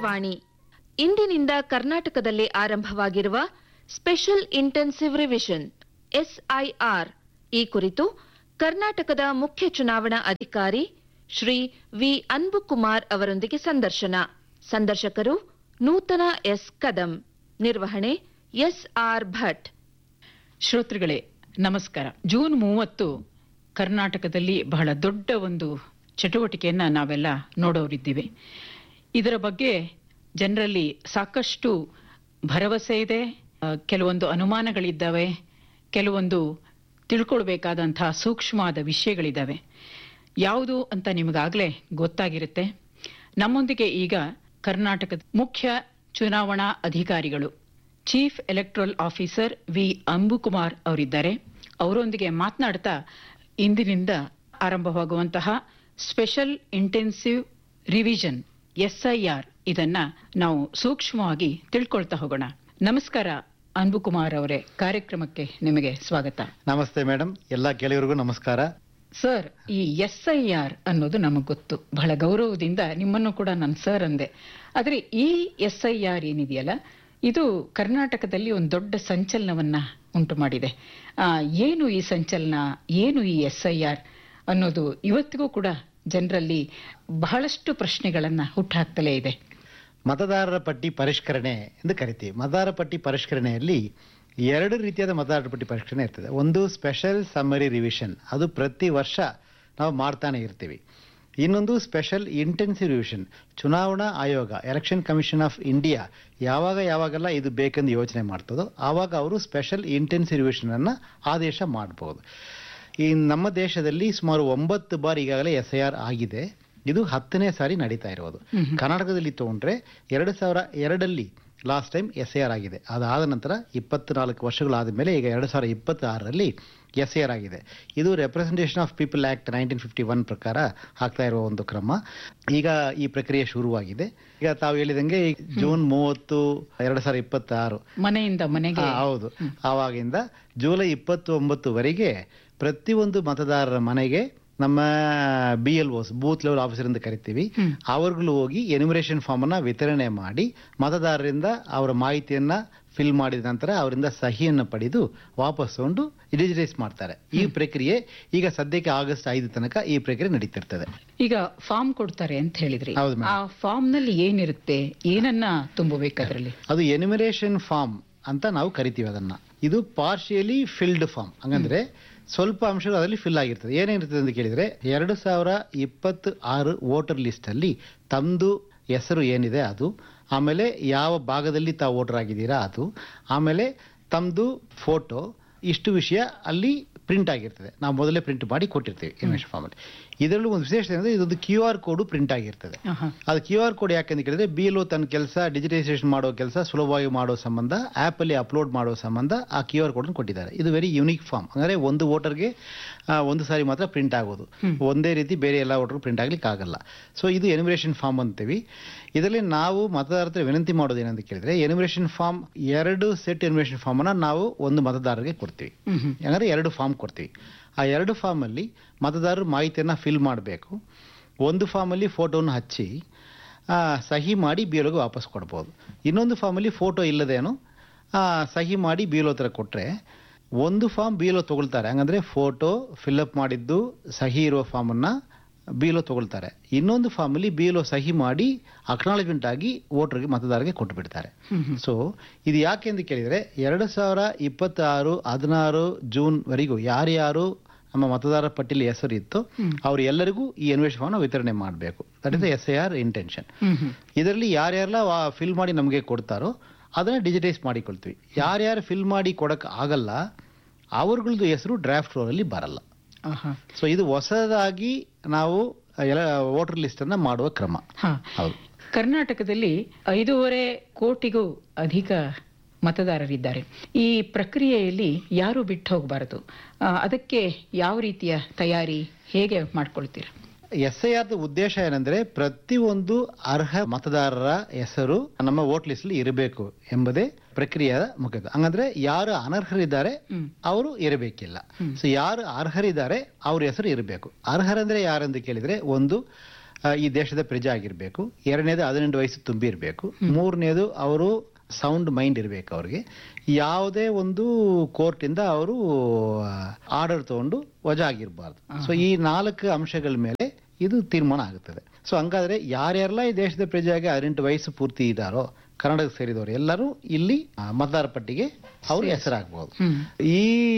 ಆಕಾಶವಾಣಿ ಇಂದಿನಿಂದ ಕರ್ನಾಟಕದಲ್ಲಿ ಆರಂಭವಾಗಿರುವ ಸ್ಪೆಷಲ್ ಇಂಟೆನ್ಸಿವ್ ರಿವಿಷನ್ ಎಸ್ಐಆರ್ ಈ ಕುರಿತು ಕರ್ನಾಟಕದ ಮುಖ್ಯ ಚುನಾವಣಾ ಅಧಿಕಾರಿ ಶ್ರೀ ವಿ ಅನ್ಬುಕುಮಾರ್ ಅವರೊಂದಿಗೆ ಸಂದರ್ಶನ ಸಂದರ್ಶಕರು ನೂತನ ಎಸ್ ಕದಂ ನಿರ್ವಹಣೆ ಎಸ್ ಆರ್ ಭಟ್ ಶ್ರೋತೃಗಳೇ ನಮಸ್ಕಾರ ಜೂನ್ ಮೂವತ್ತು ಕರ್ನಾಟಕದಲ್ಲಿ ಬಹಳ ದೊಡ್ಡ ಒಂದು ಚಟುವಟಿಕೆಯನ್ನ ನಾವೆಲ್ಲ ನೋಡೋರಿದ್ದೀವಿ ಇದರ ಬಗ್ಗೆ ಜನರಲ್ಲಿ ಸಾಕಷ್ಟು ಭರವಸೆ ಇದೆ ಆ, ಕೆಲವೊಂದು ಅನುಮಾನಗಳಿದ್ದಾವೆ ಕೆಲವೊಂದು ತಿಳ್ಕೊಳ್ಬೇಕಾದಂತಹ ಸೂಕ್ಷ್ಮವಾದ ವಿಷಯಗಳಿದ್ದಾವೆ ಯಾವುದು ಅಂತ ನಿಮಗಾಗಲೇ ಗೊತ್ತಾಗಿರುತ್ತೆ ನಮ್ಮೊಂದಿಗೆ ಈಗ ಕರ್ನಾಟಕದ ಮುಖ್ಯ ಚುನಾವಣಾ ಅಧಿಕಾರಿಗಳು chief electoral officer V Ambukumar ಅವರಿದ್ದಾರೆ ಅವರೊಂದಿಗೆ ಮಾತನಾಡ್ತಾ ಇಂದಿನಿಂದ ಆರಂಭವಾಗುವಂತಹ ಸ್ಪೆಷಲ್ ಇಂಟೆನ್ಸಿವ್ ರಿವಿಷನ್ ಎಸ್ಐಆರ್ ಇದನ್ನ ನಾವು ಸೂಕ್ಷ್ಮವಾಗಿ ತಿಳ್ಕೊಳ್ತಾ ಹೋಗೋಣ ನಮಸ್ಕಾರ ಅನ್ಬುಕುಮಾರ್ ಅವರೇ ಕಾರ್ಯಕ್ರಮಕ್ಕೆ ನಿಮಗೆ ಸ್ವಾಗತ ನಮಸ್ತೆ ಮೇಡಮ್ ಎಲ್ಲ ಗೆಳೆಯರಿಗೂ ನಮಸ್ಕಾರ ಸರ್ ಈ ಎಸ್ ಐ ಆರ್ ಅನ್ನೋದು ನಮಗೆ ಗೊತ್ತು ಬಹಳ ಗೌರವದಿಂದ ನಿಮ್ಮನ್ನು ಕೂಡ ನಾನು ಸರ್ ಅಂದೆ ಆದರೆ ಈ ಎಸ್ ಐ ಆರ್ ಏನಿದೆಯಲ್ಲ ಇದು ಕರ್ನಾಟಕದಲ್ಲಿ ಒಂದು ದೊಡ್ಡ ಸಂಚಲನವನ್ನ ಉಂಟು ಮಾಡಿದೆ ಆ, ಏನು ಈ ಸಂಚಲನ ಏನು ಈ ಎಸ್ ಐ ಆರ್ ಅನ್ನೋದು ಇವತ್ತಿಗೂ ಕೂಡ ಜನರಲ್ಲಿ ಬಹಳಷ್ಟು ಪ್ರಶ್ನೆಗಳನ್ನ ಹುಟ್ಟುಹಾಕ್ತಲೇ ಇದೆ ಮತದಾರರ ಪಟ್ಟಿ ಪರಿಷ್ಕರಣೆ ಎಂದು ಕರಿತೀವಿ ಮತದಾರರ ಪಟ್ಟಿ ಪರಿಷ್ಕರಣೆಯಲ್ಲಿ ಎರಡು ರೀತಿಯಾದ ಮತದಾರರ ಪಟ್ಟಿ ಪರಿಷ್ಕರಣೆ ಇರ್ತದೆ ಒಂದು ಸ್ಪೆಷಲ್ ಸಮ್ಮರಿ ರಿವಿಷನ್ ಅದು ಪ್ರತಿ ವರ್ಷ ನಾವು ಮಾಡ್ತಾನೆ ಇರ್ತೀವಿ ಇನ್ನೊಂದು ಸ್ಪೆಷಲ್ ಇಂಟೆನ್ಸಿವ್ ರಿವಿಷನ್ ಚುನಾವಣಾ ಆಯೋಗ ಎಲೆಕ್ಷನ್ ಕಮಿಷನ್ ಆಫ್ ಇಂಡಿಯಾ ಯಾವಾಗ ಯಾವಾಗೆಲ್ಲ ಇದು ಬೇಕೆಂದು ಯೋಚನೆ ಮಾಡ್ತದೋ ಆವಾಗ ಅವರು ಸ್ಪೆಷಲ್ ಇಂಟೆನ್ಸಿವ್ ರಿವಿಷನ್ ಅನ್ನ ಆದೇಶ ಮಾಡಬಹುದು ಈ ನಮ್ಮ ದೇಶದಲ್ಲಿ ಸುಮಾರು ಒಂಬತ್ತು ಬಾರಿ ಈಗಾಗಲೇ ಎಸ್ ಐ ಆರ್ ಆಗಿದೆ ಇದು ಹತ್ತನೇ ಸಾರಿ ನಡೀತಾ ಇರೋದು ಕರ್ನಾಟಕದಲ್ಲಿ ತಗೊಂಡ್ರೆ ಎರಡು ಸಾವಿರ ಎರಡಲ್ಲಿ last time S I R ಆಗಿದೆ ಅದಾದ ನಂತರ ಇಪ್ಪತ್ನಾಲ್ಕು ವರ್ಷಗಳಾದ ಮೇಲೆ ಈಗ ಎರಡು ಸಾವಿರ ಇಪ್ಪತ್ತಾರರಲ್ಲಿ ಎಸ್ ಐ ಆರ್ ಆಗಿದೆ ಇದು representation of people act nineteen fifty one ಪ್ರಕಾರ ಆಗ್ತಾ ಇರುವ ಒಂದು ಕ್ರಮ ಈಗ ಈ ಪ್ರಕ್ರಿಯೆ ಶುರುವಾಗಿದೆ ಈಗ ತಾವು ಹೇಳಿದಂಗೆ ಈ ಜೂನ್ ಮೂವತ್ತು ಎರಡು ಸಾವಿರ ಇಪ್ಪತ್ತಾರು ಮನೆಯಿಂದ ಮನೆಗೆ ಹಾ, ಹೌದು ಆವಾಗಿಂದ ಜುಲೈ ಇಪ್ಪತ್ತೊಂಬತ್ತುವರೆಗೆ ಪ್ರತಿಯೊಂದು ಮತದಾರರ ಮನೆಗೆ ನಮ್ಮ B L Os booth level officer ಅಂತ ಕರಿತೀವಿ ಅವರುಗಳು ಹೋಗಿ ಎನಿಮರೇಷನ್ ಫಾರ್ಮ್ ಅನ್ನ ವಿತರಣೆ ಮಾಡಿ ಮತದಾರರಿಂದ ಅವರ ಮಾಹಿತಿಯನ್ನ ಫಿಲ್ ಮಾಡಿದ ನಂತರ ಅವರಿಂದ ಸಹಿಯನ್ನು ಪಡೆದು ವಾಪಸ್ ತಗೊಂಡು ಡಿಜಿಟೈಸ್ ಮಾಡ್ತಾರೆ ಈ ಪ್ರಕ್ರಿಯೆ ಈಗ ಸದ್ಯಕ್ಕೆ ಆಗಸ್ಟ್ ಐದು ತನಕ ಈ ಪ್ರಕ್ರಿಯೆ ನಡೀತಿರ್ತದೆ ಈಗ ಫಾರ್ಮ್ ಕೊಡ್ತಾರೆ ಅಂತ ಹೇಳಿದ್ರಿ ಹೌದು ಮೇಡಮ್. ಆ ಫಾರ್ಮ್ ನಲ್ಲಿ ಏನಿರುತ್ತೆ ಏನನ್ನ ತುಂಬಬೇಕು ಅದರಲ್ಲಿ ಅದು ಎನಿಮರೇಷನ್ ಫಾರ್ಮ್ ಅಂತ ನಾವು ಕರಿತೀವಿ ಅದನ್ನ ಇದು ಪಾರ್ಶಿಯಲಿ ಫಿಲ್ಡ್ ಫಾರ್ಮ್ ಹಂಗಂದ್ರೆ ಸ್ವಲ್ಪ ಅಂಶಗಳು ಅದರಲ್ಲಿ ಫಿಲ್ ಆಗಿರ್ತದೆ ಏನೇನಿರ್ತದೆ ಅಂತ ಕೇಳಿದ್ರೆ ಎರಡು ಸಾವಿರ ಇಪ್ಪತ್ತು ಆರು ವೋಟರ್ ಲಿಸ್ಟ್ ಅಲ್ಲಿ ತಮ್ಮದು ಹೆಸರು ಏನಿದೆ ಅದು ಆಮೇಲೆ ಯಾವ ಭಾಗದಲ್ಲಿ ತಾವು ವೋಟರ್ ಆಗಿದ್ದೀರಾ ಅದು ಆಮೇಲೆ ತಮ್ಮದು ಫೋಟೋ ಇಷ್ಟು ವಿಷಯ ಅಲ್ಲಿ ಪ್ರಿಂಟ್ ಆಗಿರ್ತದೆ ನಾವು ಮೊದಲೇ ಪ್ರಿಂಟ್ ಮಾಡಿ ಕೊಟ್ಟಿರ್ತೀವಿ ಇನ್ವೆಸ್ಟ್ ಫಾರ್ಮಲ್ಲಿ ಇದರಲ್ಲೂ ಒಂದು ವಿಶೇಷ ಏನಂದ್ರೆ ಇದೊಂದು ಕ್ಯೂ ಆರ್ ಕೋಡು ಪ್ರಿಂಟ್ ಆಗಿರ್ತದೆ ಆಹಾ. ಅದು ಕ್ಯೂ ಆರ್ ಕೋಡ್ ಯಾಕಂತ ಕೇಳಿದ್ರೆ ಬಿ ಎಲ್ ತನ್ನ ಕೆಲಸ ಡಿಜಿಟೈಸೇಷನ್ ಮಾಡೋ ಕೆಲಸ ಸುಲಭವಾಗಿ ಮಾಡೋ ಸಂಬಂಧ ಆಪ್ ಅಲ್ಲಿ ಅಪ್ಲೋಡ್ ಮಾಡೋ ಸಂಬಂಧ ಆ ಕ್ಯೂ ಆರ್ ಕೋಡ್ ಕೊಟ್ಟಿದ್ದಾರೆ ಇದು ವೆರಿ ಯುನಿಕ್ ಫಾರ್ಮ್ ಅಂದ್ರೆ ಒಂದು ವೋಟರ್ಗೆ ಒಂದು ಸಾರಿ ಮಾತ್ರ ಪ್ರಿಂಟ್ ಆಗೋದು ಒಂದೇ ರೀತಿ ಬೇರೆ ಎಲ್ಲ ವೋಟರ್ ಪ್ರಿಂಟ್ ಆಗ್ಲಿಕ್ಕೆ ಆಗಲ್ಲ ಸೊ ಇದು ಎನಿಮರೇಷನ್ ಫಾರ್ಮ್ ಅಂತೀವಿ ಇದರಲ್ಲಿ ನಾವು ಮತದಾರರ ಹತ್ರ ವಿನಂತಿ ಮಾಡೋದು ಏನಂತ ಕೇಳಿದ್ರೆ ಎನಿಮರೇಷನ್ ಫಾರ್ಮ್ ಎರಡು ಸೆಟ್ ಎನಿಮರೇಷನ್ ಫಾರ್ಮ್ ಅನ್ನ ನಾವು ಒಂದು ಮತದಾರರಿಗೆ ಕೊಡ್ತೀವಿ ಅಂದ್ರೆ ಎರಡು ಫಾರ್ಮ್ ಕೊಡ್ತೀವಿ ಆ ಎರಡು ಫಾರ್ಮಲ್ಲಿ ಮತದಾರರು ಮಾಹಿತಿಯನ್ನು ಫಿಲ್ ಮಾಡಬೇಕು ಒಂದು ಫಾರ್ಮಲ್ಲಿ ಫೋಟೋನ ಹಚ್ಚಿ ಆ, ಸಹಿ ಮಾಡಿ ಬಿ ಎಲ್ಗೆ ವಾಪಸ್ ಕೊಡ್ಬೋದು ಇನ್ನೊಂದು ಫಾರ್ಮಲ್ಲಿ ಫೋಟೋ ಇಲ್ಲದೇನು ಆ, ಸಹಿ ಮಾಡಿ ಬಿ ಎಲ್ ಹತ್ರ ಕೊಟ್ಟರೆ ಒಂದು ಫಾರ್ಮ್ ಬಿ ಎಲ್ ತೊಗೊಳ್ತಾರೆ ಹಂಗಂದ್ರೆ ಫೋಟೋ ಫಿಲ್ಅಪ್ ಮಾಡಿದ್ದು ಸಹಿ ಇರುವ ಫಾರ್ಮನ್ನು ಬಿ ಎಲ್ ತೊಗೊಳ್ತಾರೆ ಇನ್ನೊಂದು ಫಾರ್ಮಲ್ಲಿ ಬಿ ಎಲ್ ಸಹಿ ಮಾಡಿ ಅಕ್ನಾಲಜ್ಮೆಂಟ್ ಆಗಿ ವೋಟರ್ಗೆ ಮತದಾರರಿಗೆ ಕೊಟ್ಟು ಬಿಡ್ತಾರೆ ಸೊ ಇದು ಯಾಕೆ ಅಂತ ಕೇಳಿದರೆ ಎರಡು ಸಾವಿರ ಇಪ್ಪತ್ತಾರು ಹದಿನಾರು ಜೂನ್ ವರೆಗೂ ಯಾರ್ಯಾರು ನಮ್ಮ ಮತದಾರರ ಪಟ್ಟಿಯಲ್ಲಿ ಹೆಸರು ಇತ್ತು ಅವ್ರು ಎಲ್ಲರಿಗೂ ಈ ಎನ್ವೇಷ್ ಫಾರ್ಮ್ ವಿತರಣೆ ಮಾಡಬೇಕು that is S I R intention ಇದರಲ್ಲಿ ಯಾರ್ಯಾರೆಲ್ಲ ಫಿಲ್ ಮಾಡಿ ನಮಗೆ ಕೊಡ್ತಾರೋ ಅದನ್ನ ಡಿಜಿಟೈಸ್ ಮಾಡಿಕೊಳ್ತೀವಿ ಯಾರ್ಯಾರು ಫಿಲ್ ಮಾಡಿ ಕೊಡಕ್ಕೆ ಆಗಲ್ಲ ಅವ್ರಗಳದ್ದು ಹೆಸರು ಡ್ರಾಫ್ಟ್ ರೋಲಲ್ಲಿ ಬರಲ್ಲ ಆಹಾ. ಸೊ ಇದು ಹೊಸದಾಗಿ ನಾವು ಎಲ್ಲ ವೋಟರ್ ಲಿಸ್ಟ್ ಅನ್ನ ಮಾಡುವ ಕ್ರಮ ಹಾ. ಹೌದು ಕರ್ನಾಟಕದಲ್ಲಿ ಐದೂವರೆ ಕೋಟಿಗೂ ಅಧಿಕ ಮತದಾರರಿದ್ದಾರೆ ಈ ಪ್ರಕ್ರಿಯೆಯಲ್ಲಿ ಯಾರು ಬಿಟ್ಟು ಹೋಗಬಾರದು ಆ, ಅದಕ್ಕೆ ಯಾವ ರೀತಿಯ ತಯಾರಿ ಹೇಗೆ ಮಾಡ್ಕೊಳ್ತೀರಾ ಎಸ್ ಐ ಆರ್ ಉದ್ದೇಶ ಏನಂದ್ರೆ ಪ್ರತಿಯೊಂದು ಅರ್ಹ ಮತದಾರರ ಹೆಸರು ನಮ್ಮ ವೋಟ್ ಲಿಸ್ಟ್ ಅಲ್ಲಿ ಇರಬೇಕು ಎಂಬುದೇ ಪ್ರಕ್ರಿಯೆಯ ಮುಖ್ಯ ಹಂಗಂದ್ರೆ ಯಾರು ಅನರ್ಹರಿದ್ದಾರೆ ಅವರು ಇರಬೇಕಿಲ್ಲ ಸೊ ಯಾರು ಅರ್ಹರಿದ್ದಾರೆ ಅವ್ರ ಹೆಸರು ಇರಬೇಕು ಅರ್ಹರಂದ್ರೆ ಯಾರಂತ ಕೇಳಿದ್ರೆ ಒಂದು ಆ, ಈ ದೇಶದ ಪ್ರಜೆ ಆಗಿರಬೇಕು ಎರಡನೇದು ಹದಿನೆಂಟು ವಯಸ್ಸು ತುಂಬಿರಬೇಕು ಮೂರನೇದು ಅವರು ಸೌಂಡ್ ಮೈಂಡ್ ಇರಬೇಕು ಅವ್ರಿಗೆ ಯಾವುದೇ ಒಂದು ಕೋರ್ಟಿಂದ ಅವರು ಆರ್ಡರ್ ತಗೊಂಡು ವಜಾ ಆಗಿರಬಾರ್ದು ಸೊ ಈ ನಾಲ್ಕು ಅಂಶಗಳ ಮೇಲೆ ಇದು ತೀರ್ಮಾನ ಆಗುತ್ತದೆ ಸೊ ಹಂಗಾದ್ರೆ ಯಾರ್ಯಾರೆಲ್ಲ ಈ ದೇಶದ ಪ್ರಜೆಯಾಗಿ ಹದಿನೆಂಟು ವಯಸ್ಸು ಪೂರ್ತಿ ಇದ್ದಾರೋ ಕನ್ನಡಕ್ಕೆ ಸೇರಿದವರು ಎಲ್ಲರೂ ಇಲ್ಲಿ ಆ, ಮತದಾರ ಪಟ್ಟಿಗೆ ಅವರು ಹೆಸರಾಗಬಹುದು ಹ್ಮ್. ಈ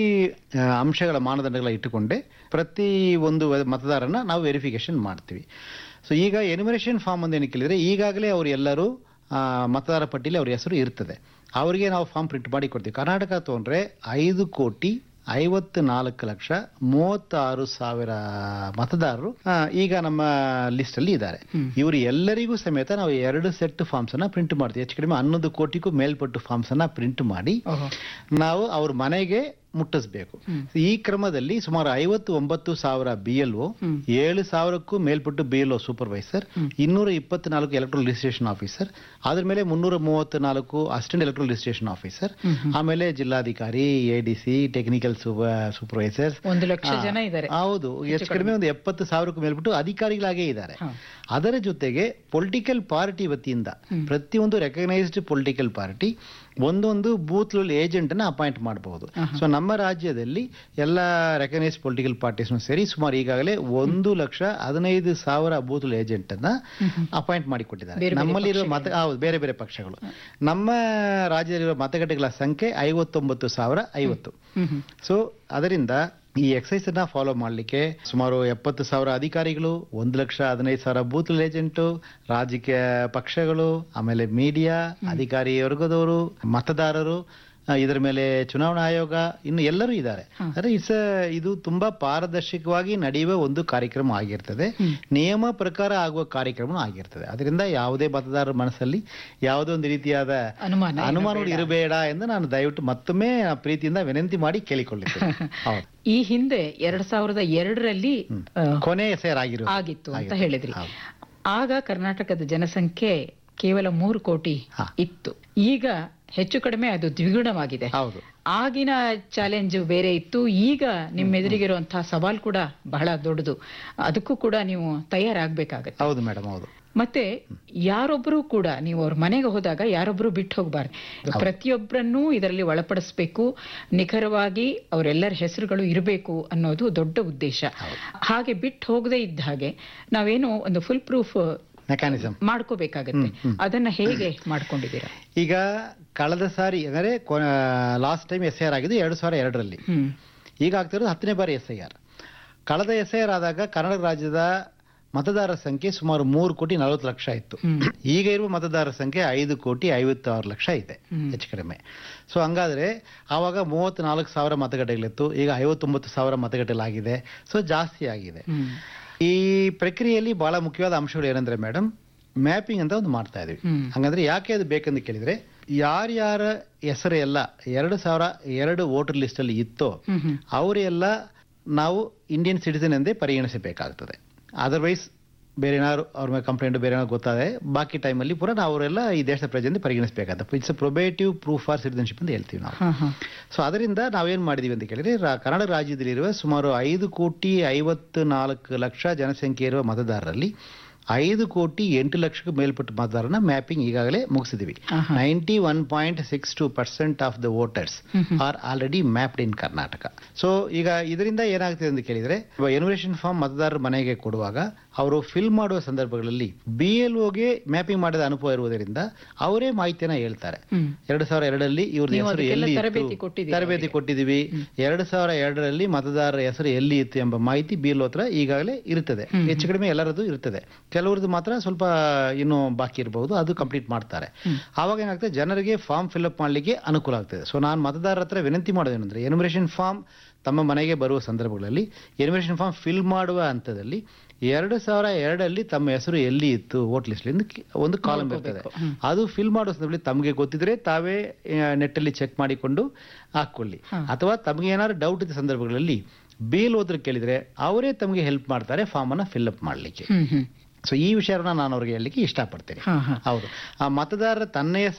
ಆ, ಅಂಶಗಳ ಮಾನದಂಡಗಳ ಇಟ್ಟುಕೊಂಡೇ ಪ್ರತಿ ಒಂದು ವ- ಮತದಾರನ ನಾವು ವೆರಿಫಿಕೇಶನ್ ಮಾಡ್ತೀವಿ ಸೊ ಈಗ ಎನಿಮಿನೇಷನ್ ಫಾರ್ಮ್ ಅಂತ ಏನು ಕೇಳಿದ್ರೆ ಈಗಾಗಲೇ ಅವರು ಎಲ್ಲರೂ ಆ, ಮತದಾರ ಪಟ್ಟಿಲಿ ಅವ್ರ ಹೆಸರು ಇರ್ತದೆ ಅವರಿಗೆ ನಾವು ಫಾರ್ಮ್ ಪ್ರಿಂಟ್ ಮಾಡಿ ಕೊಡ್ತೀವಿ ಕರ್ನಾಟಕ ತೊಗೊಂಡ್ರೆ ಐದು ಕೋಟಿ ಐವತ್ತು ನಾಲ್ಕು ಲಕ್ಷ ಮೂವತ್ತಾರು ಸಾವಿರ ಮತದಾರರು ಆ, ಈಗ ನಮ್ಮ ಲಿಸ್ಟ್ ಅಲ್ಲಿ ಇದ್ದಾರೆ ಇವರು ಎಲ್ಲರಿಗೂ ಸಮೇತ ನಾವು ಎರಡು ಸೆಟ್ ಫಾರ್ಮ್ಸ್ ಅನ್ನ ಪ್ರಿಂಟ್ ಮಾಡ್ತೀವಿ ಹೆಚ್ಚು ಕಡಿಮೆ ಹನ್ನೊಂದು ಕೋಟಿಗೂ ಮೇಲ್ಪಟ್ಟು ಫಾರ್ಮ್ಸ್ ಅನ್ನ ಪ್ರಿಂಟ್ ಮಾಡಿ ಓಹೋ. ನಾವು ಅವ್ರ ಮನೆಗೆ ಮುಟ್ಟಿಸ್ಬೇಕು ಈ ಕ್ರಮದಲ್ಲಿ ಸುಮಾರು ಐವತ್ತು ಒಂಬತ್ತು ಸಾವಿರ ಬಿ ಎಲ್ ಒ ಏಳು ಸಾವಿರಕ್ಕೂ ಮೇಲ್ಪಟ್ಟು ಬಿ ಎಲ್ ಒ ಸೂಪರ್ವೈಸರ್ ಇನ್ನೂರ ಇಪ್ಪತ್ನಾಲ್ಕು ಎಲೆಕ್ಟ್ರಲ್ ರಿಜಿಸ್ಟ್ರೇಷನ್ ಆಫೀಸರ್ ಅದ್ರ ಮೇಲೆ ಮುನ್ನೂರ ಮೂವತ್ತು ನಾಲ್ಕು ಅಸಿಸ್ಟೆಂಟ್ ಎಲೆಕ್ಟ್ರಲ್ ರಿಜಿಸ್ಟ್ರೇಷನ್ ಆಫೀಸರ್ ಆಮೇಲೆ ಜಿಲ್ಲಾಧಿಕಾರಿ A D C technical supervisors ಒಂದು ಲಕ್ಷ ಜನ ಇದ್ದಾರೆ ಹೌದು ಹೆಚ್ಚು ಕಡಿಮೆ ಒಂದು ಎಪ್ಪತ್ತು ಸಾವಿರಕ್ಕೂ ಮೇಲ್ಬಿಟ್ಟು ಅಧಿಕಾರಿಗಳಾಗೇ ಇದ್ದಾರೆ ಅದರ ಜೊತೆಗೆ ಪೊಲಿಟಿಕಲ್ ಪಾರ್ಟಿ ವತಿಯಿಂದ ಪ್ರತಿಯೊಂದು ರೆಕಗ್ನೈಸ್ಡ್ ಪೊಲಿಟಿಕಲ್ ಪಾರ್ಟಿ ಒಂದೊಂದು ಬೂತ್ ಏಜೆಂಟ್ ಅನ್ನ ಅಪಾಯಿಂಟ್ ಮಾಡಬಹುದು ಸೊ ನಮ್ಮ ರಾಜ್ಯದಲ್ಲಿ ಎಲ್ಲ ರೆಕಗ್ನೈಸ್ಡ್ ಪೊಲಿಟಿಕಲ್ ಪಾರ್ಟೀಸ್ ಸೇರಿ ಸುಮಾರು ಈಗಾಗಲೇ ಒಂದು ಲಕ್ಷ ಹದಿನೈದು ಸಾವಿರ ಬೂತ್ ಏಜೆಂಟ್ ಅನ್ನ ಅಪಾಯಿಂಟ್ ಮಾಡಿಕೊಟ್ಟಿದ್ದಾರೆ ನಮ್ಮಲ್ಲಿರುವ ಮತ ಹೌದು ಬೇರೆ ಬೇರೆ ಪಕ್ಷಗಳು ನಮ್ಮ ರಾಜ್ಯದಲ್ಲಿರುವ ಮತಗಟ್ಟೆಗಳ ಸಂಖ್ಯೆ ಐವತ್ತೊಂಬತ್ತು ಸಾವಿರ ಐವತ್ತು ಹ್ಮ್ ಹ್ಮ್. ಸೊ ಅದರಿಂದ ಈ ಎಕ್ಸೈಸ್ ಅನ್ನ ಫಾಲೋ ಮಾಡಲಿಕ್ಕೆ ಸುಮಾರು ಎಪ್ಪತ್ತು ಸಾವಿರ ಅಧಿಕಾರಿಗಳು ಒಂದು ಲಕ್ಷ ಹದಿನೈದು ಸಾವಿರ ಬೂತ್ ಏಜೆಂಟು ರಾಜಕೀಯ ಪಕ್ಷಗಳು ಆಮೇಲೆ ಮೀಡಿಯಾ ಅಧಿಕಾರಿ ವರ್ಗದವರು ಮತದಾರರು ಆ, ಇದರ ಮೇಲೆ ಚುನಾವಣಾ ಆಯೋಗ ಇನ್ನು ಎಲ್ಲರೂ ಇದ್ದಾರೆ ಅಂದ್ರೆ ಇಟ್ಸ್ ಇದು ತುಂಬಾ ಪಾರದರ್ಶಕವಾಗಿ ನಡೆಯುವ ಒಂದು ಕಾರ್ಯಕ್ರಮ ಆಗಿರ್ತದೆ ನಿಯಮ ಪ್ರಕಾರ ಆಗುವ ಕಾರ್ಯಕ್ರಮ ಆಗಿರ್ತದೆ ಅದರಿಂದ ಯಾವುದೇ ಮತದಾರರ ಮನಸ್ಸಲ್ಲಿ ಯಾವುದೇ ಒಂದು ರೀತಿಯಾದ ಅನುಮಾನ ಅನುಮಾನಗಳು ಇರಬೇಡ ಎಂದು ನಾನು ದಯವಿಟ್ಟು ಮತ್ತೊಮ್ಮೆ ಪ್ರೀತಿಯಿಂದ ವಿನಂತಿ ಮಾಡಿ ಕೇಳಿಕೊಳ್ಳುತ್ತೇನೆ ಹೌದು ಈ ಹಿಂದೆ ಎರಡ್ ಸಾವಿರದ ಎರಡರಲ್ಲಿ ಆ, ಕೊನೆ ಎಸೆಯರ್ ಆಗಿರೋ ಆಗಿತ್ತು ಅಂತ ಹೇಳಿದ್ರಿ ಆಗ ಕರ್ನಾಟಕದ ಜನಸಂಖ್ಯೆ ಕೇವಲ ಮೂರು ಕೋಟಿ ಹಾ. ಇತ್ತು ಈಗ ಹೆಚ್ಚು ಕಡಿಮೆ ಅದು ದ್ವಿಗುಣವಾಗಿದೆ ಹೌದು ಆಗಿನ ಚಾಲೆಂಜ್ ಬೇರೆ ಇತ್ತು ಈಗ ನಿಮ್ಮ ಎದುರಿಗಿರುವಂತಹ ಸವಾಲ್ ಕೂಡ ಬಹಳ ದೊಡ್ಡದು ಅದಕ್ಕೂ ಕೂಡ ನೀವು ತಯಾರಾಗಬೇಕಾಗತ್ತೆ ಹೌದು ಮೇಡಮ್ ಹೌದು ಮತ್ತೆ ಯಾರೊಬ್ಬರು ಕೂಡ ನೀವು ಅವ್ರ ಮನೆಗೆ ಹೋದಾಗ ಯಾರೊಬ್ರು ಬಿಟ್ಟು ಹೋಗ್ಬಾರ್ದು ಪ್ರತಿಯೊಬ್ಬರನ್ನೂ ಇದರಲ್ಲಿ ಒಳಪಡಿಸ್ಬೇಕು ನಿಖರವಾಗಿ ಅವರೆಲ್ಲರ ಹೆಸರುಗಳು ಇರಬೇಕು ಅನ್ನೋದು ದೊಡ್ಡ ಉದ್ದೇಶ ಹಾಗೆ ಬಿಟ್ಟು ಹೋಗದೇ ಇದ್ದ ಹಾಗೆ ನಾವೇನು ಒಂದು ಫುಲ್ ಪ್ರೂಫ್ ಮೆಕ್ಯಾನಿಸಮ್ ಮಾಡ್ಕೋಬೇಕಾಗತ್ತೆ ಅದನ್ನ ಹೇಗೆ ಮಾಡ್ಕೊಂಡಿದ್ದೀರಾ ಈಗ ಕಳೆದ ಸಾರಿ ಅಂದರೆ last time S I R ಆಗಿದ್ದು ಎರಡು ಸಾವಿರ ಎರಡರಲ್ಲಿ ಹ್ಮ್ ಈಗ ಆಗ್ತಿರೋದು ಹತ್ತನೇ ಬಾರಿ ಎಸ್ ಐ ಆರ್ ಕಳೆದ ಎಸ್ ಐ ಆರ್ ಆದಾಗ ಕರ್ನಾಟಕ ರಾಜ್ಯದ ಮತದಾರರ ಸಂಖ್ಯೆ ಸುಮಾರು ಮೂರು ಕೋಟಿ ನಲವತ್ತು ಲಕ್ಷ ಇತ್ತು ಈಗ ಇರುವ ಮತದಾರರ ಸಂಖ್ಯೆ ಐದು ಕೋಟಿ ಐವತ್ತಾರು ಲಕ್ಷ ಇದೆ ಹೆಚ್ಚು ಕಡಿಮೆ ಸೊ ಹಂಗಾದ್ರೆ ಆವಾಗ ಮೂವತ್ತ್ನಾಲ್ಕು ಸಾವಿರ ಮತಗಟ್ಟೆಗಳಿತ್ತು ಈಗ ಐವತ್ತೊಂಬತ್ತು ಸಾವಿರ ಮತಗಟ್ಟೆಗಳಾಗಿದೆ ಸೊ ಜಾಸ್ತಿ ಆಗಿದೆ ಹ್ಮ್ ಈ ಪ್ರಕ್ರಿಯೆಯಲ್ಲಿ ಬಹಳ ಮುಖ್ಯವಾದ ಅಂಶಗಳು ಏನಂದ್ರೆ ಮೇಡಮ್ ಮ್ಯಾಪಿಂಗ್ ಅಂತ ಒಂದು ಮಾಡ್ತಾ ಇದೀವಿ ಹ್ಮ್. ಹಂಗಂದ್ರೆ ಯಾಕೆ ಅದು ಬೇಕಂತ ಕೇಳಿದ್ರೆ ಯಾರ್ಯಾರ ಹೆಸರು ಎಲ್ಲ ಎರಡು ಸಾವಿರ ಎರಡು ವೋಟರ್ ಲಿಸ್ಟ್ ಅಲ್ಲಿ ಇತ್ತೋ ಹ್ಮ್ ಹ್ಮ್ ಅವರೆಲ್ಲ ನಾವು ಇಂಡಿಯನ್ ಸಿಟಿಸನ್ ಎಂದೇ ಪರಿಗಣಿಸಬೇಕಾಗ್ತದೆ ಅದರ್ವೈಸ್ ಬೇರೆ ಏನಾದ್ರು ಅವ್ರ ಮೇಲೆ ಕಂಪ್ಲೇಂಟ್ ಬೇರೆ ಏನಾದ್ರು ಗೊತ್ತಾದ್ರೆ ಬಾಕಿ ಟೈಮಲ್ಲಿ ಪೂರ ನಾವು ಅವರೆಲ್ಲ ಈ ದೇಶದ ಪ್ರಜೆ ಎಂದು ಪರಿಗಣಿಸಬೇಕಾಗ್ತದೆ it's probative proof for citizenship ಅಂತ ಹೇಳ್ತೀವಿ ನಾವು ಹಾ ಹಾ ಸೊ ಅದರಿಂದ ನಾವೇನ್ ಮಾಡಿದೀವಿ ಅಂತ ಕೇಳಿದ್ರೆ ರಾ- ಕನ್ನಡ ರಾಜ್ಯದಲ್ಲಿರುವ ಸುಮಾರು ಐದು ಕೋಟಿ ಐವತ್ತು ನಾಲ್ಕು ಲಕ್ಷ ಜನಸಂಖ್ಯೆ ಇರುವ ಮತದಾರರಲ್ಲಿ ಐದು ಕೋಟಿ ಎಂಟು ಲಕ್ಷಕ್ಕೂ ಮೇಲ್ಪಟ್ಟ ಮತದಾರನ ಮ್ಯಾಪಿಂಗ್ ಈಗಾಗಲೇ ಮುಗಿಸಿದ್ವಿ ಆಹಾ. Ninety one point six two percent of the voters are already mapped in Karnataka so ಈಗ ಇದರಿಂದ ಏನಾಗ್ತಿದೆ ಅಂತ ಕೇಳಿದ್ರೆ ಎನ್ವಿರೇಷನ್ ಫಾರ್ಮ್ ಮತದಾರರ ಮನೆಗೆ ಕೊಡುವಾಗ ಅವರು ಫಿಲ್ ಮಾಡುವ ಸಂದರ್ಭಗಳಲ್ಲಿ ಬಿ ಎಲ್ ಒಗೆ ಮ್ಯಾಪಿಂಗ್ ಮಾಡಿದ ಅನುಭವ ಇರುವುದರಿಂದ ಅವರೇ ಮಾಹಿತಿಯನ್ನ ಹೇಳ್ತಾರೆ ಹ್ಮ್ ಎರಡು ಸಾವಿರ ಎರಡರಲ್ಲಿ ಇವ್ರ ನೀವು ಹೆಸರು ಅದಕ್ಕೆಲ್ಲ ಎಲ್ಲಿ ತರಬೇತಿ ಇತ್ತು ಕೊಟ್ಟಿದ್ದೀರಾ ತರಬೇತಿ ಕೊಟ್ಟಿದ್ದೀವಿ ಎರಡು ಸಾವಿರ ಎರಡರಲ್ಲಿ ಮತದಾರರ ಹೆಸರು ಎಲ್ಲಿ ಇತ್ತು ಎಂಬ ಮಾಹಿತಿ ಬಿ ಹತ್ರ ಈಗಾಗಲೇ ಇರುತ್ತದೆ ಹೆಚ್ಚು ಕಡಿಮೆ ಎಲ್ಲರದ್ದು ಇರ್ತದೆ ಕೆಲವ್ರದ್ದು ಮಾತ್ರ ಸ್ವಲ್ಪ ಇನ್ನು ಬಾಕಿ ಇರಬಹುದು ಅದು ಕಂಪ್ಲೀಟ್ ಮಾಡ್ತಾರೆ ಆವಾಗ ಏನಾಗ್ತದೆ ಜನರಿಗೆ ಫಾರ್ಮ್ ಫಿಲ್ಅಪ್ ಮಾಡ್ಲಿಕ್ಕೆ ಅನುಕೂಲ ಆಗ್ತದೆ ಸೊ ನಾನು ಮತದಾರರ ಹತ್ರ ವಿನಂತಿ ಮಾಡೋದೇನೆಂದ್ರೆ ಎನ್ಯುಮರೇಷನ್ ಫಾರ್ಮ್ ತಮ್ಮ ಮನೆಗೆ ಬರುವ ಸಂದರ್ಭಗಳಲ್ಲಿ ಎನ್ಯುಮರೇಷನ್ ಫಾರ್ಮ್ ಫಿಲ್ ಮಾಡುವ ಹಂತದಲ್ಲಿ ಎರಡು ಸಾವಿರ ಎರಡರಲ್ಲಿ ತಮ್ಮ ಹೆಸರು ಎಲ್ಲಿ ಇತ್ತು ವೋಟ್ ಲಿಸ್ಟ್ ಒಂದು ಕಾಲಮ್ ಇರ್ತದೆ ಅದು ಫಿಲ್ ಮಾಡೋ ಸಂದರ್ಭದಲ್ಲಿ ತಮಗೆ ಗೊತ್ತಿದ್ರೆ ತಾವೇ ನೆಟ್ಟಲ್ಲಿ ಚೆಕ್ ಮಾಡಿಕೊಂಡು ಹಾಕೊಳ್ಳಿ ಅಥವಾ ತಮಗೆ ಏನಾದ್ರು ಡೌಟ್ ಇದ್ದ ಸಂದರ್ಭಗಳಲ್ಲಿ ಬೇಲ್ ಹೋದ್ರೆ ಕೇಳಿದ್ರೆ ಅವರೇ ತಮಗೆ ಹೆಲ್ಪ್ ಮಾಡ್ತಾರೆ ಫಾರ್ಮ್ ಅನ್ನ ಫಿಲ್ ಅಪ್ ಮಾಡ್ಲಿಕ್ಕೆ ಹ್ಮ್ ಹ್ಮ್ ಸೊ ಈ ವಿಷಯವನ್ನ ನಾನು ಅವ್ರಿಗೆ ಹೇಳಲಿಕ್ಕೆ ಇಷ್ಟಪಡ್ತೇನೆ ಹಾ ಹಾ ಹೌದು ಆ ಮತದಾರರ ತನ್ನ ಹೆಸರು